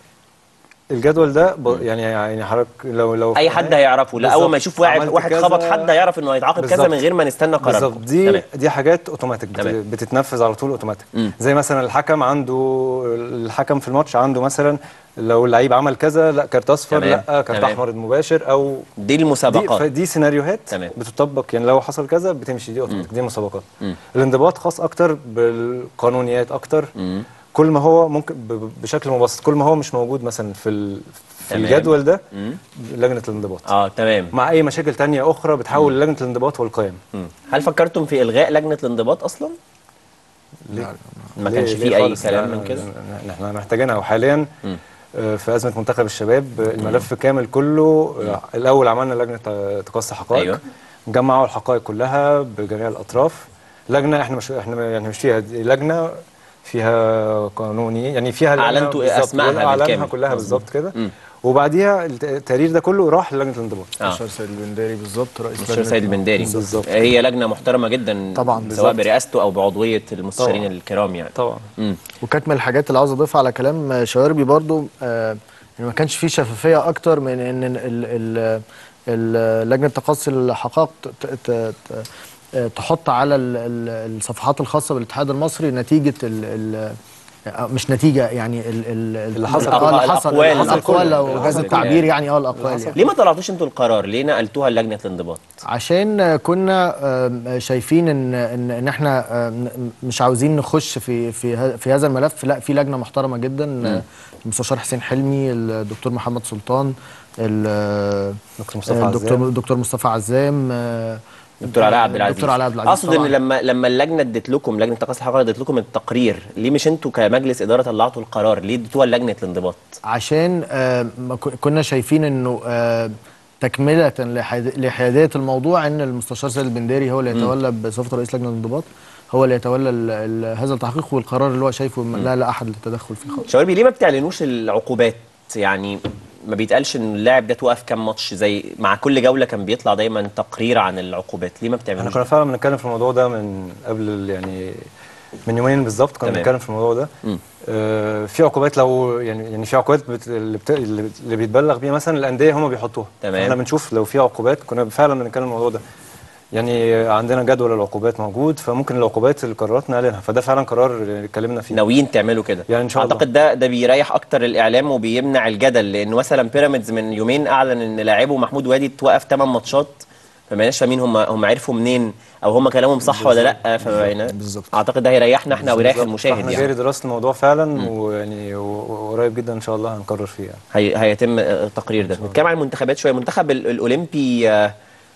[SPEAKER 2] الجدول ده ب... يعني يعني حضرتك لو لو
[SPEAKER 1] اي حد هيعرفه لا اول
[SPEAKER 2] بالظبط.
[SPEAKER 1] ما يشوف واحد
[SPEAKER 2] عملت
[SPEAKER 1] واحد
[SPEAKER 2] كذا-
[SPEAKER 1] خبط حد هيعرف انه هيتعاقب كذا
[SPEAKER 2] بالظبط.
[SPEAKER 1] من غير ما نستنى قرار
[SPEAKER 2] بالظبط دي دي حاجات اوتوماتيك بت-
[SPEAKER 1] تمام.
[SPEAKER 2] بتتنفذ على طول اوتوماتيك
[SPEAKER 1] مم.
[SPEAKER 2] زي مثلا الحكم عنده الحكم في الماتش عنده مثلا لو اللعيب عمل كذا لا كارت اصفر
[SPEAKER 1] تمام.
[SPEAKER 2] لا كارت
[SPEAKER 1] تمام.
[SPEAKER 2] احمر مباشر او
[SPEAKER 1] دي
[SPEAKER 2] دي
[SPEAKER 1] المسابقات
[SPEAKER 2] فدي سيناريوهات
[SPEAKER 1] تمام.
[SPEAKER 2] بتطبق يعني لو حصل كذا بتمشي دي اوتوماتيك دي مسابقات
[SPEAKER 1] مم.
[SPEAKER 2] الانضباط خاص اكتر بالقانونيات اكتر
[SPEAKER 1] مم.
[SPEAKER 2] كل ما هو ممكن ب- بشكل مبسط كل ما هو مش موجود مثلا في ال- في
[SPEAKER 1] تمام.
[SPEAKER 2] الجدول ده
[SPEAKER 1] مم.
[SPEAKER 2] لجنه الانضباط
[SPEAKER 1] اه تمام
[SPEAKER 2] مع اي مشاكل تانية اخرى بتحول لجنه الانضباط والقيم
[SPEAKER 1] مم. هل فكرتم في الغاء لجنه الانضباط اصلا
[SPEAKER 2] ليه؟
[SPEAKER 1] ما
[SPEAKER 2] ليه-
[SPEAKER 1] كانش
[SPEAKER 2] ليه
[SPEAKER 1] فيه اي
[SPEAKER 2] خالص؟
[SPEAKER 1] كلام
[SPEAKER 2] لا،
[SPEAKER 1] من كده
[SPEAKER 2] لا، احنا محتاجينها وحاليا
[SPEAKER 1] مم.
[SPEAKER 2] آه، في ازمه منتخب الشباب آه، الملف كامل كله آه، الاول عملنا لجنه آه، تقصي حقائق
[SPEAKER 1] أيوة.
[SPEAKER 2] جمعوا الحقائق كلها بجميع الاطراف لجنه احنا مش احنا يعني مش فيها دي لجنه فيها قانوني يعني فيها لجنة
[SPEAKER 1] أعلنتوا
[SPEAKER 2] بالظبط،
[SPEAKER 1] أسمائها
[SPEAKER 2] أعلنها
[SPEAKER 1] بالكامل.
[SPEAKER 2] كلها
[SPEAKER 1] مظبوط.
[SPEAKER 2] بالظبط كده
[SPEAKER 1] مم.
[SPEAKER 2] وبعديها الت- التقرير ده كله راح للجنه الانضباط
[SPEAKER 1] اه
[SPEAKER 3] مستشار سيد البنداري بالظبط رئيس
[SPEAKER 1] مستشار
[SPEAKER 3] لجنة-
[SPEAKER 1] سيد البنداري
[SPEAKER 2] بالظبط.
[SPEAKER 1] هي لجنه محترمه جدا
[SPEAKER 3] طبعاً،
[SPEAKER 1] سواء
[SPEAKER 2] بالظبط.
[SPEAKER 1] برئاسته او بعضويه المستشارين
[SPEAKER 2] طبعاً.
[SPEAKER 1] الكرام يعني
[SPEAKER 2] طبعا
[SPEAKER 1] مم.
[SPEAKER 3] وكانت من الحاجات اللي عاوز اضيفها على كلام شواربي برضو آه ان ما كانش فيه شفافيه اكتر من ان ال ال ال لجنه تقصي الحقائق ت- ت- ت- آه، تحط على ال- ال- الصفحات الخاصه بالاتحاد المصري نتيجه ال ال آه، مش نتيجه يعني ال ال
[SPEAKER 2] اللي حصل.
[SPEAKER 3] آه، اللي حصل
[SPEAKER 1] الأقوال.
[SPEAKER 3] اللي حصل الاقوال
[SPEAKER 2] كله.
[SPEAKER 3] لو
[SPEAKER 2] اللي
[SPEAKER 3] جاز
[SPEAKER 2] حصل
[SPEAKER 3] التعبير يعني اه الاقوال يعني
[SPEAKER 1] ليه ما طلعتوش انتوا القرار ليه نقلتوها لجنه الانضباط
[SPEAKER 3] عشان كنا آم، شايفين ان ان ان احنا آم، مش عاوزين نخش في في ه- في هذا الملف لا في لجنه محترمه جدا آه، المستشار حسين حلمي الدكتور محمد سلطان ال-
[SPEAKER 2] دكتور مصطفى
[SPEAKER 3] الدكتور
[SPEAKER 2] عزام.
[SPEAKER 3] الدكتور مصطفى عزام آه،
[SPEAKER 1] دكتور علاء عبد العزيز
[SPEAKER 3] دكتور علاء عبد العزيز
[SPEAKER 1] اقصد ان
[SPEAKER 3] طبعاً.
[SPEAKER 1] لما لما اللجنه ادت لكم لجنه تقاصي الحقائق ادت لكم التقرير ليه مش انتوا كمجلس اداره طلعتوا القرار ليه اديتوها لجنه الانضباط
[SPEAKER 3] عشان آه، ما ك- كنا شايفين انه آه، تكمله لحياد- لحياديه الموضوع ان المستشار سيد البنداري هو اللي يتولى بصفه رئيس لجنه الانضباط هو اللي يتولى ال- ال- هذا التحقيق والقرار اللي هو شايفه م- لا لا احد للتدخل فيه خالص
[SPEAKER 1] شواربي ليه ما بتعلنوش العقوبات يعني ما بيتقالش ان اللاعب ده توقف كام ماتش زي مع كل جوله كان بيطلع دايما تقرير عن العقوبات ليه ما
[SPEAKER 2] احنا
[SPEAKER 1] بتعملوش
[SPEAKER 2] كنا
[SPEAKER 1] ده؟
[SPEAKER 2] فعلا بنتكلم في الموضوع ده من قبل ال- يعني من يومين بالظبط كنا
[SPEAKER 1] تمام.
[SPEAKER 2] بنتكلم في الموضوع ده
[SPEAKER 1] مم.
[SPEAKER 2] آه في عقوبات لو يعني يعني في عقوبات بت اللي, بت اللي بت- اللي بيتبلغ بيها مثلا الانديه هم بيحطوها
[SPEAKER 1] تمام.
[SPEAKER 2] احنا بنشوف لو في عقوبات كنا فعلا بنتكلم في الموضوع ده يعني عندنا جدول العقوبات موجود فممكن العقوبات اللي قررت نعلنها فده فعلا قرار اللي اتكلمنا فيه
[SPEAKER 1] ناويين تعملوا كده
[SPEAKER 2] يعني إن شاء الله.
[SPEAKER 1] اعتقد ده ده بيريح اكتر الاعلام وبيمنع الجدل لان مثلا بيراميدز من يومين اعلن ان لاعبه محمود وادي توقف 8 ماتشات فما بقيناش فاهمين هم هم عرفوا منين او هم كلامهم صح ولا لا فبقينا
[SPEAKER 3] بالظبط.
[SPEAKER 1] اعتقد ده هيريحنا احنا ويريح
[SPEAKER 2] بالظبط.
[SPEAKER 1] المشاهد
[SPEAKER 2] فاحنا
[SPEAKER 1] يعني
[SPEAKER 2] جاري دراسه الموضوع فعلا ويعني و- وقريب جدا ان شاء الله هنقرر فيه يعني
[SPEAKER 1] هي هيتم التقرير ده نتكلم عن المنتخبات شويه المنتخب ال- الاولمبي آه،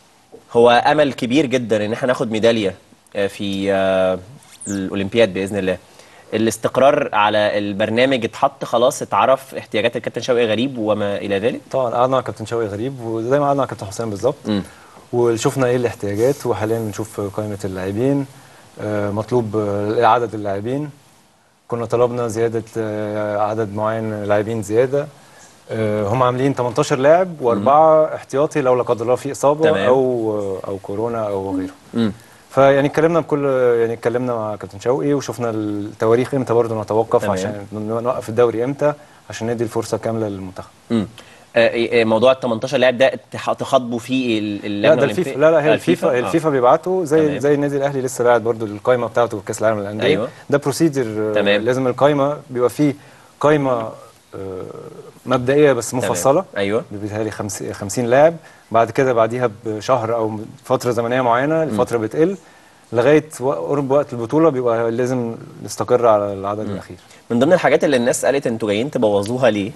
[SPEAKER 1] هو امل كبير جدا ان احنا ناخد ميداليه آه، في آه، الاولمبياد باذن الله الاستقرار على البرنامج اتحط خلاص اتعرف احتياجات الكابتن شوقي غريب وما الى ذلك
[SPEAKER 2] طبعا قعدنا مع كابتن شوقي غريب وزي ما قعدنا مع كابتن حسام بالظبط
[SPEAKER 1] مم.
[SPEAKER 2] وشفنا ايه الاحتياجات وحاليا بنشوف قائمه اللاعبين آه، مطلوب آه، عدد اللاعبين كنا طلبنا زياده آه، عدد معين لاعبين زياده آه، هم عاملين 18 لاعب واربعه احتياطي لو لا قدر الله في اصابه
[SPEAKER 1] تمام.
[SPEAKER 2] او او كورونا او غيره
[SPEAKER 1] مم.
[SPEAKER 2] فيعني اتكلمنا بكل يعني اتكلمنا مع كابتن شوقي وشفنا التواريخ امتى برضه نتوقف
[SPEAKER 1] تمام.
[SPEAKER 2] عشان نوقف الدوري امتى عشان ندي الفرصه كامله للمنتخب
[SPEAKER 1] مم. آه، إيه- إيه موضوع ال 18 لاعب ده تح- تخاطبوا فيه ال- اللجنه
[SPEAKER 2] لا ده
[SPEAKER 1] الأولمبية؟
[SPEAKER 2] الفيفا لا لا هي
[SPEAKER 1] آه،
[SPEAKER 2] الفيفا
[SPEAKER 1] آه.
[SPEAKER 2] الفيفا بيبعتوا زي
[SPEAKER 1] تمام.
[SPEAKER 2] زي النادي الاهلي لسه باعت برضو القائمه بتاعته في كاس العالم للانديه
[SPEAKER 1] أيوة.
[SPEAKER 2] ده بروسيدر
[SPEAKER 1] تمام.
[SPEAKER 2] لازم القائمه بيبقى فيه قائمه آه، مبدئيه بس
[SPEAKER 1] تمام.
[SPEAKER 2] مفصله
[SPEAKER 1] ايوه
[SPEAKER 2] بيتهيألي 50 لاعب بعد كده بعديها بشهر او فتره زمنيه معينه الفتره بتقل لغايه و- قرب وقت البطوله بيبقى لازم نستقر على العدد الاخير
[SPEAKER 1] من ضمن الحاجات اللي الناس قالت انتوا جايين تبوظوها ليه؟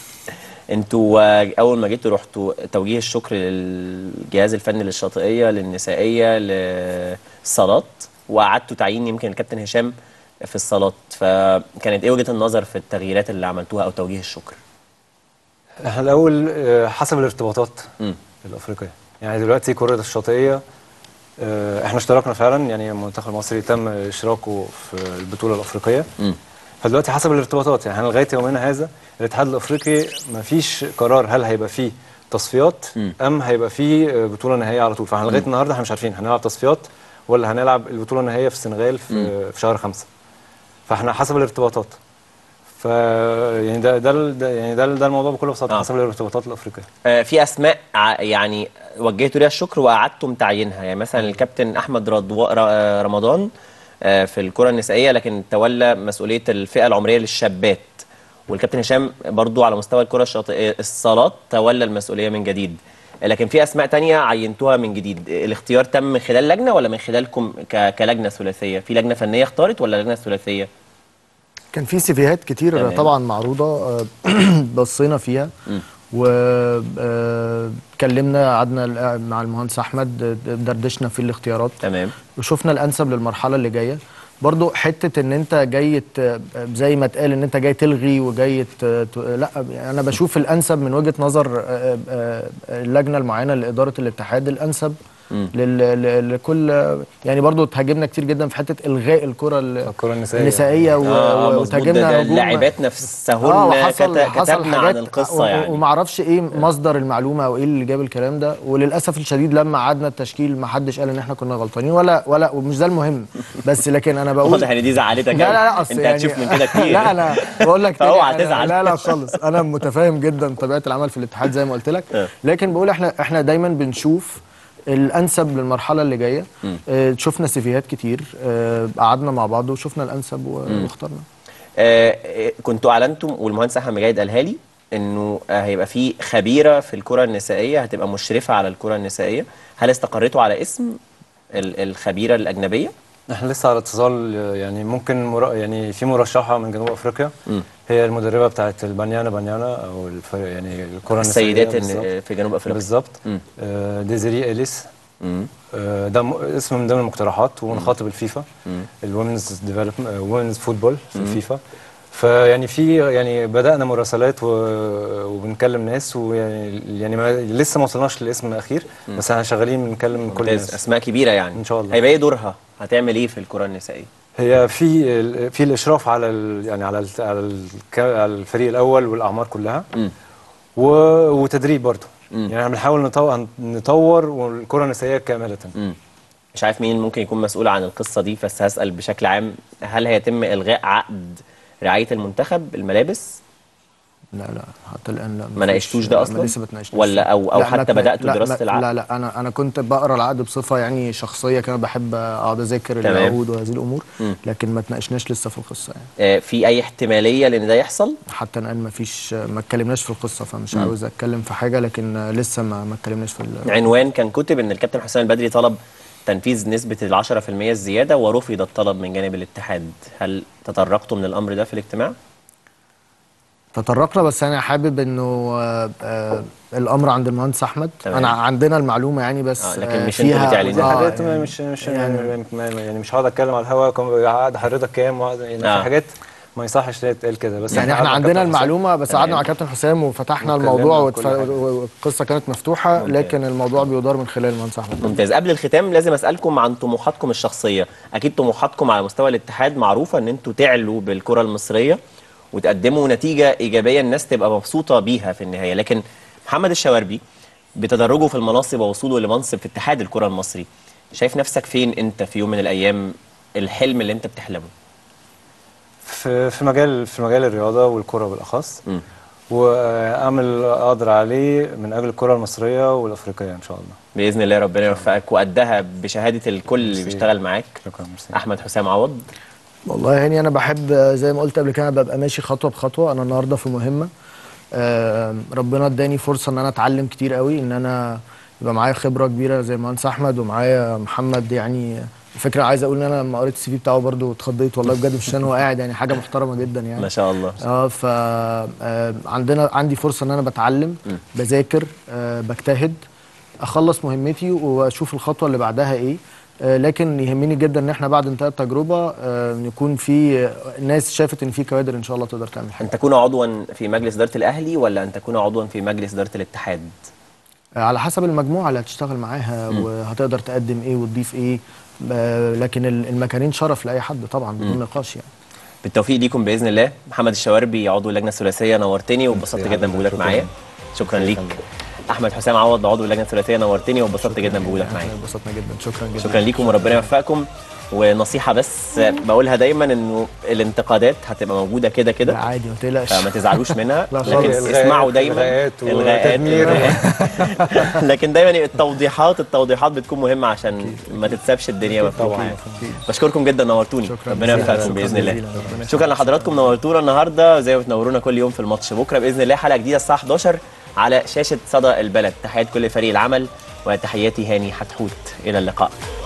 [SPEAKER 1] انتوا آه، اول ما جيتوا رحتوا توجيه الشكر للجهاز الفني للشاطئيه للنسائيه للصالات وقعدتوا تعيين يمكن الكابتن هشام في الصالات فكانت ايه وجهه النظر في التغييرات اللي عملتوها او توجيه الشكر؟
[SPEAKER 2] احنا الاول آه، حسب الارتباطات
[SPEAKER 1] مم.
[SPEAKER 2] الافريقيه يعني دلوقتي كره الشاطئيه آه، احنا اشتركنا فعلا يعني المنتخب المصري تم اشراكه في البطوله الافريقيه
[SPEAKER 1] مم.
[SPEAKER 2] فدلوقتي حسب الارتباطات يعني احنا لغايه يومنا هذا الاتحاد الافريقي ما فيش قرار هل هيبقى فيه تصفيات
[SPEAKER 1] مم.
[SPEAKER 2] ام هيبقى فيه آه، بطوله نهائيه على طول فاحنا لغايه النهارده احنا مش عارفين هنلعب تصفيات ولا هنلعب البطوله النهائيه في السنغال في, في شهر خمسة فاحنا حسب الارتباطات ف يعني ده ده ال- ده يعني ده, ال- ده الموضوع بكل بساطه
[SPEAKER 1] آه.
[SPEAKER 2] آه. حسب الارتباطات الافريقيه
[SPEAKER 1] آه، في اسماء ع- يعني وجهتوا ليها الشكر وقعدتم تعيينها يعني مثلا الكابتن احمد رضو... ر- آه، رمضان آه، في الكره النسائيه لكن تولى مسؤوليه الفئه العمريه للشابات والكابتن هشام برضو على مستوى الكره الشاطئيه الصالات تولى المسؤوليه من جديد لكن في اسماء تانية عينتوها من جديد الاختيار تم من خلال لجنه ولا من خلالكم ك... كلجنه ثلاثيه في لجنه فنيه اختارت ولا لجنه ثلاثيه
[SPEAKER 3] كان في سيفيهات كتير
[SPEAKER 1] تمام.
[SPEAKER 3] طبعا معروضه آه، بصينا فيها وكلمنا قعدنا مع المهندس احمد آه، دردشنا في الاختيارات
[SPEAKER 1] تمام
[SPEAKER 3] وشفنا الانسب للمرحله اللي جايه برضو حته ان انت جاي ت- زي ما اتقال ان انت جاي تلغي وجاي ت- ت- لا انا بشوف الانسب من وجهه نظر آه، آه، اللجنه المعينه لاداره الاتحاد الانسب لل- ل- لكل يعني برضو تهاجمنا كتير جدا في حته الغاء الكره ال-
[SPEAKER 2] الكرة النسائية.
[SPEAKER 3] النسائيه و-
[SPEAKER 1] آه، مظبوط.
[SPEAKER 3] وتهاجمنا
[SPEAKER 1] ده- ده
[SPEAKER 3] هجوم
[SPEAKER 1] اللاعبات نفسهن
[SPEAKER 3] اه وحصل
[SPEAKER 1] كت-
[SPEAKER 3] حصل
[SPEAKER 1] كتبنا
[SPEAKER 3] حاجات
[SPEAKER 1] عن القصه
[SPEAKER 3] و-
[SPEAKER 1] يعني
[SPEAKER 3] وما اعرفش ايه مصدر المعلومه او ايه اللي جاب الكلام ده وللاسف الشديد لما عدنا التشكيل ما حدش قال ان احنا كنا غلطانين ولا ولا ومش ده المهم بس لكن انا بقول
[SPEAKER 1] واضح ان دي زعلتك
[SPEAKER 3] لا
[SPEAKER 1] أوي.
[SPEAKER 3] لا لا اصل
[SPEAKER 1] انت
[SPEAKER 3] يعني
[SPEAKER 1] هتشوف من كده كتير
[SPEAKER 3] لا انا بقول لك تاني
[SPEAKER 1] اوعى
[SPEAKER 3] أنا-
[SPEAKER 1] تزعل.
[SPEAKER 3] لا لا خالص انا متفاهم جدا طبيعه العمل في الاتحاد زي ما قلت لك
[SPEAKER 1] آه.
[SPEAKER 3] لكن بقول احنا احنا دايما بنشوف الانسب للمرحله اللي جايه آه شفنا سيفيهات كتير آه قعدنا مع بعض وشفنا الانسب و- واخترنا
[SPEAKER 1] آه، آه، كنتوا اعلنتم والمهندس احمد مجاهد قالها لي انه آه، هيبقى في خبيره في الكره النسائيه هتبقى مشرفه على الكره النسائيه هل استقريتوا على اسم ال- الخبيره الاجنبيه
[SPEAKER 2] احنا لسه على اتصال يعني ممكن مر... يعني في مرشحه من جنوب افريقيا
[SPEAKER 1] مم.
[SPEAKER 2] هي المدربه بتاعت البانيانا بانيانا او الفريق يعني الكره النسائيه
[SPEAKER 1] السيدات
[SPEAKER 2] بالظبط.
[SPEAKER 1] إن- في جنوب افريقيا
[SPEAKER 2] بالظبط
[SPEAKER 1] مم.
[SPEAKER 2] آه، ديزيري اليس
[SPEAKER 1] مم.
[SPEAKER 2] آه، ده م- اسم من ضمن المقترحات ونخاطب الفيفا الومنز ديفلوبمنت وومنز فوتبول في الفيفا فيعني في يعني بدانا مراسلات و... وبنكلم ناس ويعني يعني ما لسه ما وصلناش للاسم الاخير بس احنا شغالين بنكلم كل
[SPEAKER 1] ممتاز
[SPEAKER 2] الناس
[SPEAKER 1] اسماء كبيره يعني
[SPEAKER 2] إن شاء الله.
[SPEAKER 1] هيبقى ايه دورها هتعمل ايه في الكره النسائيه
[SPEAKER 2] هي في ال- في الاشراف على ال يعني على ال على, ال على الفريق الاول والاعمار كلها
[SPEAKER 1] مم.
[SPEAKER 2] و... وتدريب برضه
[SPEAKER 1] مم.
[SPEAKER 2] يعني احنا بنحاول نطور نطور الكره النسائيه كامله
[SPEAKER 1] مم. مش عارف مين ممكن يكون مسؤول عن القصه دي بس هسال بشكل عام هل هيتم الغاء عقد رعايه المنتخب الملابس
[SPEAKER 3] لا لا حتى الان لا
[SPEAKER 1] ما
[SPEAKER 3] مفيش-
[SPEAKER 1] ناقشتوش ده
[SPEAKER 3] لا،
[SPEAKER 1] اصلا
[SPEAKER 3] لسه ما اتناقشناش
[SPEAKER 1] ولا او او
[SPEAKER 3] لا، ما
[SPEAKER 1] حتى
[SPEAKER 3] اتنا-
[SPEAKER 1] بداتوا
[SPEAKER 3] لا،
[SPEAKER 1] دراسه
[SPEAKER 3] لا
[SPEAKER 1] العقد
[SPEAKER 3] لا لا انا انا كنت بقرا العقد بصفه يعني شخصيه كده بحب اقعد اذاكر
[SPEAKER 1] تمام.
[SPEAKER 3] العقود وهذه الامور
[SPEAKER 1] مم.
[SPEAKER 3] لكن ما اتناقشناش لسه في القصه يعني
[SPEAKER 1] آه، في اي احتماليه لان ده يحصل
[SPEAKER 3] حتى الان ما فيش ما اتكلمناش في القصه فمش عاوز اتكلم في حاجه لكن آه، لسه ما ما اتكلمناش في ال-
[SPEAKER 1] عنوان كان كتب ان الكابتن حسام البدري طلب تنفيذ نسبه ال 10% الزياده ورفض الطلب من جانب الاتحاد هل تطرقتم من الامر ده في الاجتماع
[SPEAKER 3] تطرقنا بس انا حابب انه آه، آه، الامر عند المهندس احمد
[SPEAKER 1] تمام.
[SPEAKER 3] انا عندنا المعلومه يعني بس
[SPEAKER 1] آه، لكن
[SPEAKER 3] آه،
[SPEAKER 1] مش انتوا اللي
[SPEAKER 3] فيها
[SPEAKER 1] تعلنوا.
[SPEAKER 2] دي
[SPEAKER 1] آه،
[SPEAKER 2] حاجات
[SPEAKER 3] يعني
[SPEAKER 2] مش مش
[SPEAKER 3] يعني-
[SPEAKER 2] يعني, يعني مش هقعد اتكلم على الهوا كم- عقد حضرتك كام وعقد- يعني
[SPEAKER 1] آه.
[SPEAKER 2] في حاجات ما يصحش إن تتقال كده بس
[SPEAKER 3] يعني احنا
[SPEAKER 2] قعدنا مع
[SPEAKER 3] عندنا
[SPEAKER 2] كابتن حسام.
[SPEAKER 3] المعلومه بس
[SPEAKER 1] تمام.
[SPEAKER 3] قعدنا مع كابتن حسام وفتحنا
[SPEAKER 2] واتكلمنا
[SPEAKER 3] الموضوع
[SPEAKER 2] عن
[SPEAKER 3] وتف...
[SPEAKER 2] كل حاجة.
[SPEAKER 3] والقصه كانت مفتوحه
[SPEAKER 1] ممتاز.
[SPEAKER 3] لكن الموضوع بيدار من خلال المهندس احمد
[SPEAKER 1] ممتاز قبل الختام لازم اسالكم عن طموحاتكم الشخصيه اكيد طموحاتكم على مستوى الاتحاد معروفه ان انتوا تعلوا بالكره المصريه وتقدموا نتيجه ايجابيه الناس تبقى مبسوطه بيها في النهايه لكن محمد الشواربي بتدرجه في المناصب ووصوله لمنصب في اتحاد الكره المصري شايف نفسك فين انت في يوم من الايام الحلم اللي انت بتحلمه
[SPEAKER 2] في في مجال في مجال الرياضه والكره بالاخص
[SPEAKER 1] مم.
[SPEAKER 2] واعمل اقدر عليه من اجل الكره المصريه والافريقيه ان شاء الله
[SPEAKER 1] باذن الله ربنا يوفقك وقدها بشهاده الكل اللي
[SPEAKER 2] ميرسي.
[SPEAKER 1] بيشتغل معاك
[SPEAKER 2] شكرا ميرسي
[SPEAKER 1] احمد حسام عوض
[SPEAKER 3] والله يعني انا بحب آه، زي ما قلت قبل كده ببقى ماشي خطوه بخطوه انا النهارده في مهمه آه، ربنا اداني فرصه ان انا اتعلم كتير قوي ان انا يبقى معايا خبره كبيره زي مهندس احمد ومعايا محمد يعني الفكره عايز اقول ان انا لما قريت السي في بتاعه برضو اتخضيت والله بجد مش عشان هو قاعد يعني حاجه محترمه جدا يعني
[SPEAKER 1] ما شاء الله
[SPEAKER 3] اه ف آه، عندنا عندي فرصه ان انا بتعلم بذاكر آه، بجتهد اخلص مهمتي واشوف الخطوه اللي بعدها ايه آه، لكن يهمني جدا ان احنا بعد انتهاء التجربه آه، يكون في ناس شافت ان في كوادر ان شاء الله تقدر تعمل حاجه
[SPEAKER 1] ان تكون عضوا في مجلس اداره الاهلي ولا ان تكون عضوا في مجلس اداره الاتحاد
[SPEAKER 3] آه، على حسب المجموعه اللي هتشتغل معاها وهتقدر تقدم ايه وتضيف ايه آه، لكن ال- المكانين شرف لاي حد طبعا بدون نقاش يعني
[SPEAKER 1] بالتوفيق ليكم باذن الله محمد الشواربي عضو اللجنه الثلاثيه نورتني واتبسطت
[SPEAKER 2] ميرسي يا
[SPEAKER 1] جدا
[SPEAKER 2] حبيبي،
[SPEAKER 1] بوجودك
[SPEAKER 2] شكراً.
[SPEAKER 1] معايا شكرا ليك احمد حسام عوض عضو اللجنه الثلاثيه نورتني واتبسطت جدا بوجودك معايا
[SPEAKER 3] احنا اتبسطنا جدا شكرا جدا
[SPEAKER 1] شكرا ليكم وربنا يوفقكم ونصيحه بس بقولها دايما انه الانتقادات هتبقى موجوده كده
[SPEAKER 3] لا
[SPEAKER 1] كده
[SPEAKER 3] عادي ما تقلقش
[SPEAKER 1] فما تزعلوش منها
[SPEAKER 3] لا
[SPEAKER 1] لكن
[SPEAKER 3] خالص.
[SPEAKER 1] اسمعوا دايما
[SPEAKER 2] إلغاءات
[SPEAKER 1] الغاءات
[SPEAKER 2] وتدمير.
[SPEAKER 1] الغاءات. لكن دايما التوضيحات التوضيحات بتكون مهمه عشان ما تتسابش الدنيا مفتوحه يعني. بشكركم جدا نورتوني
[SPEAKER 3] شكراً
[SPEAKER 1] ربنا
[SPEAKER 3] جزيلاً.
[SPEAKER 1] يوفقكم
[SPEAKER 3] شكراً
[SPEAKER 1] باذن الله
[SPEAKER 3] جزيلاً. ربنا
[SPEAKER 1] شكرا لحضراتكم نورتونا النهارده زي ما بتنورونا كل يوم في الماتش بكره باذن الله حلقه جديده الساعه 11 على شاشه صدى البلد تحيات كل فريق العمل وتحياتي هاني حتحوت الى اللقاء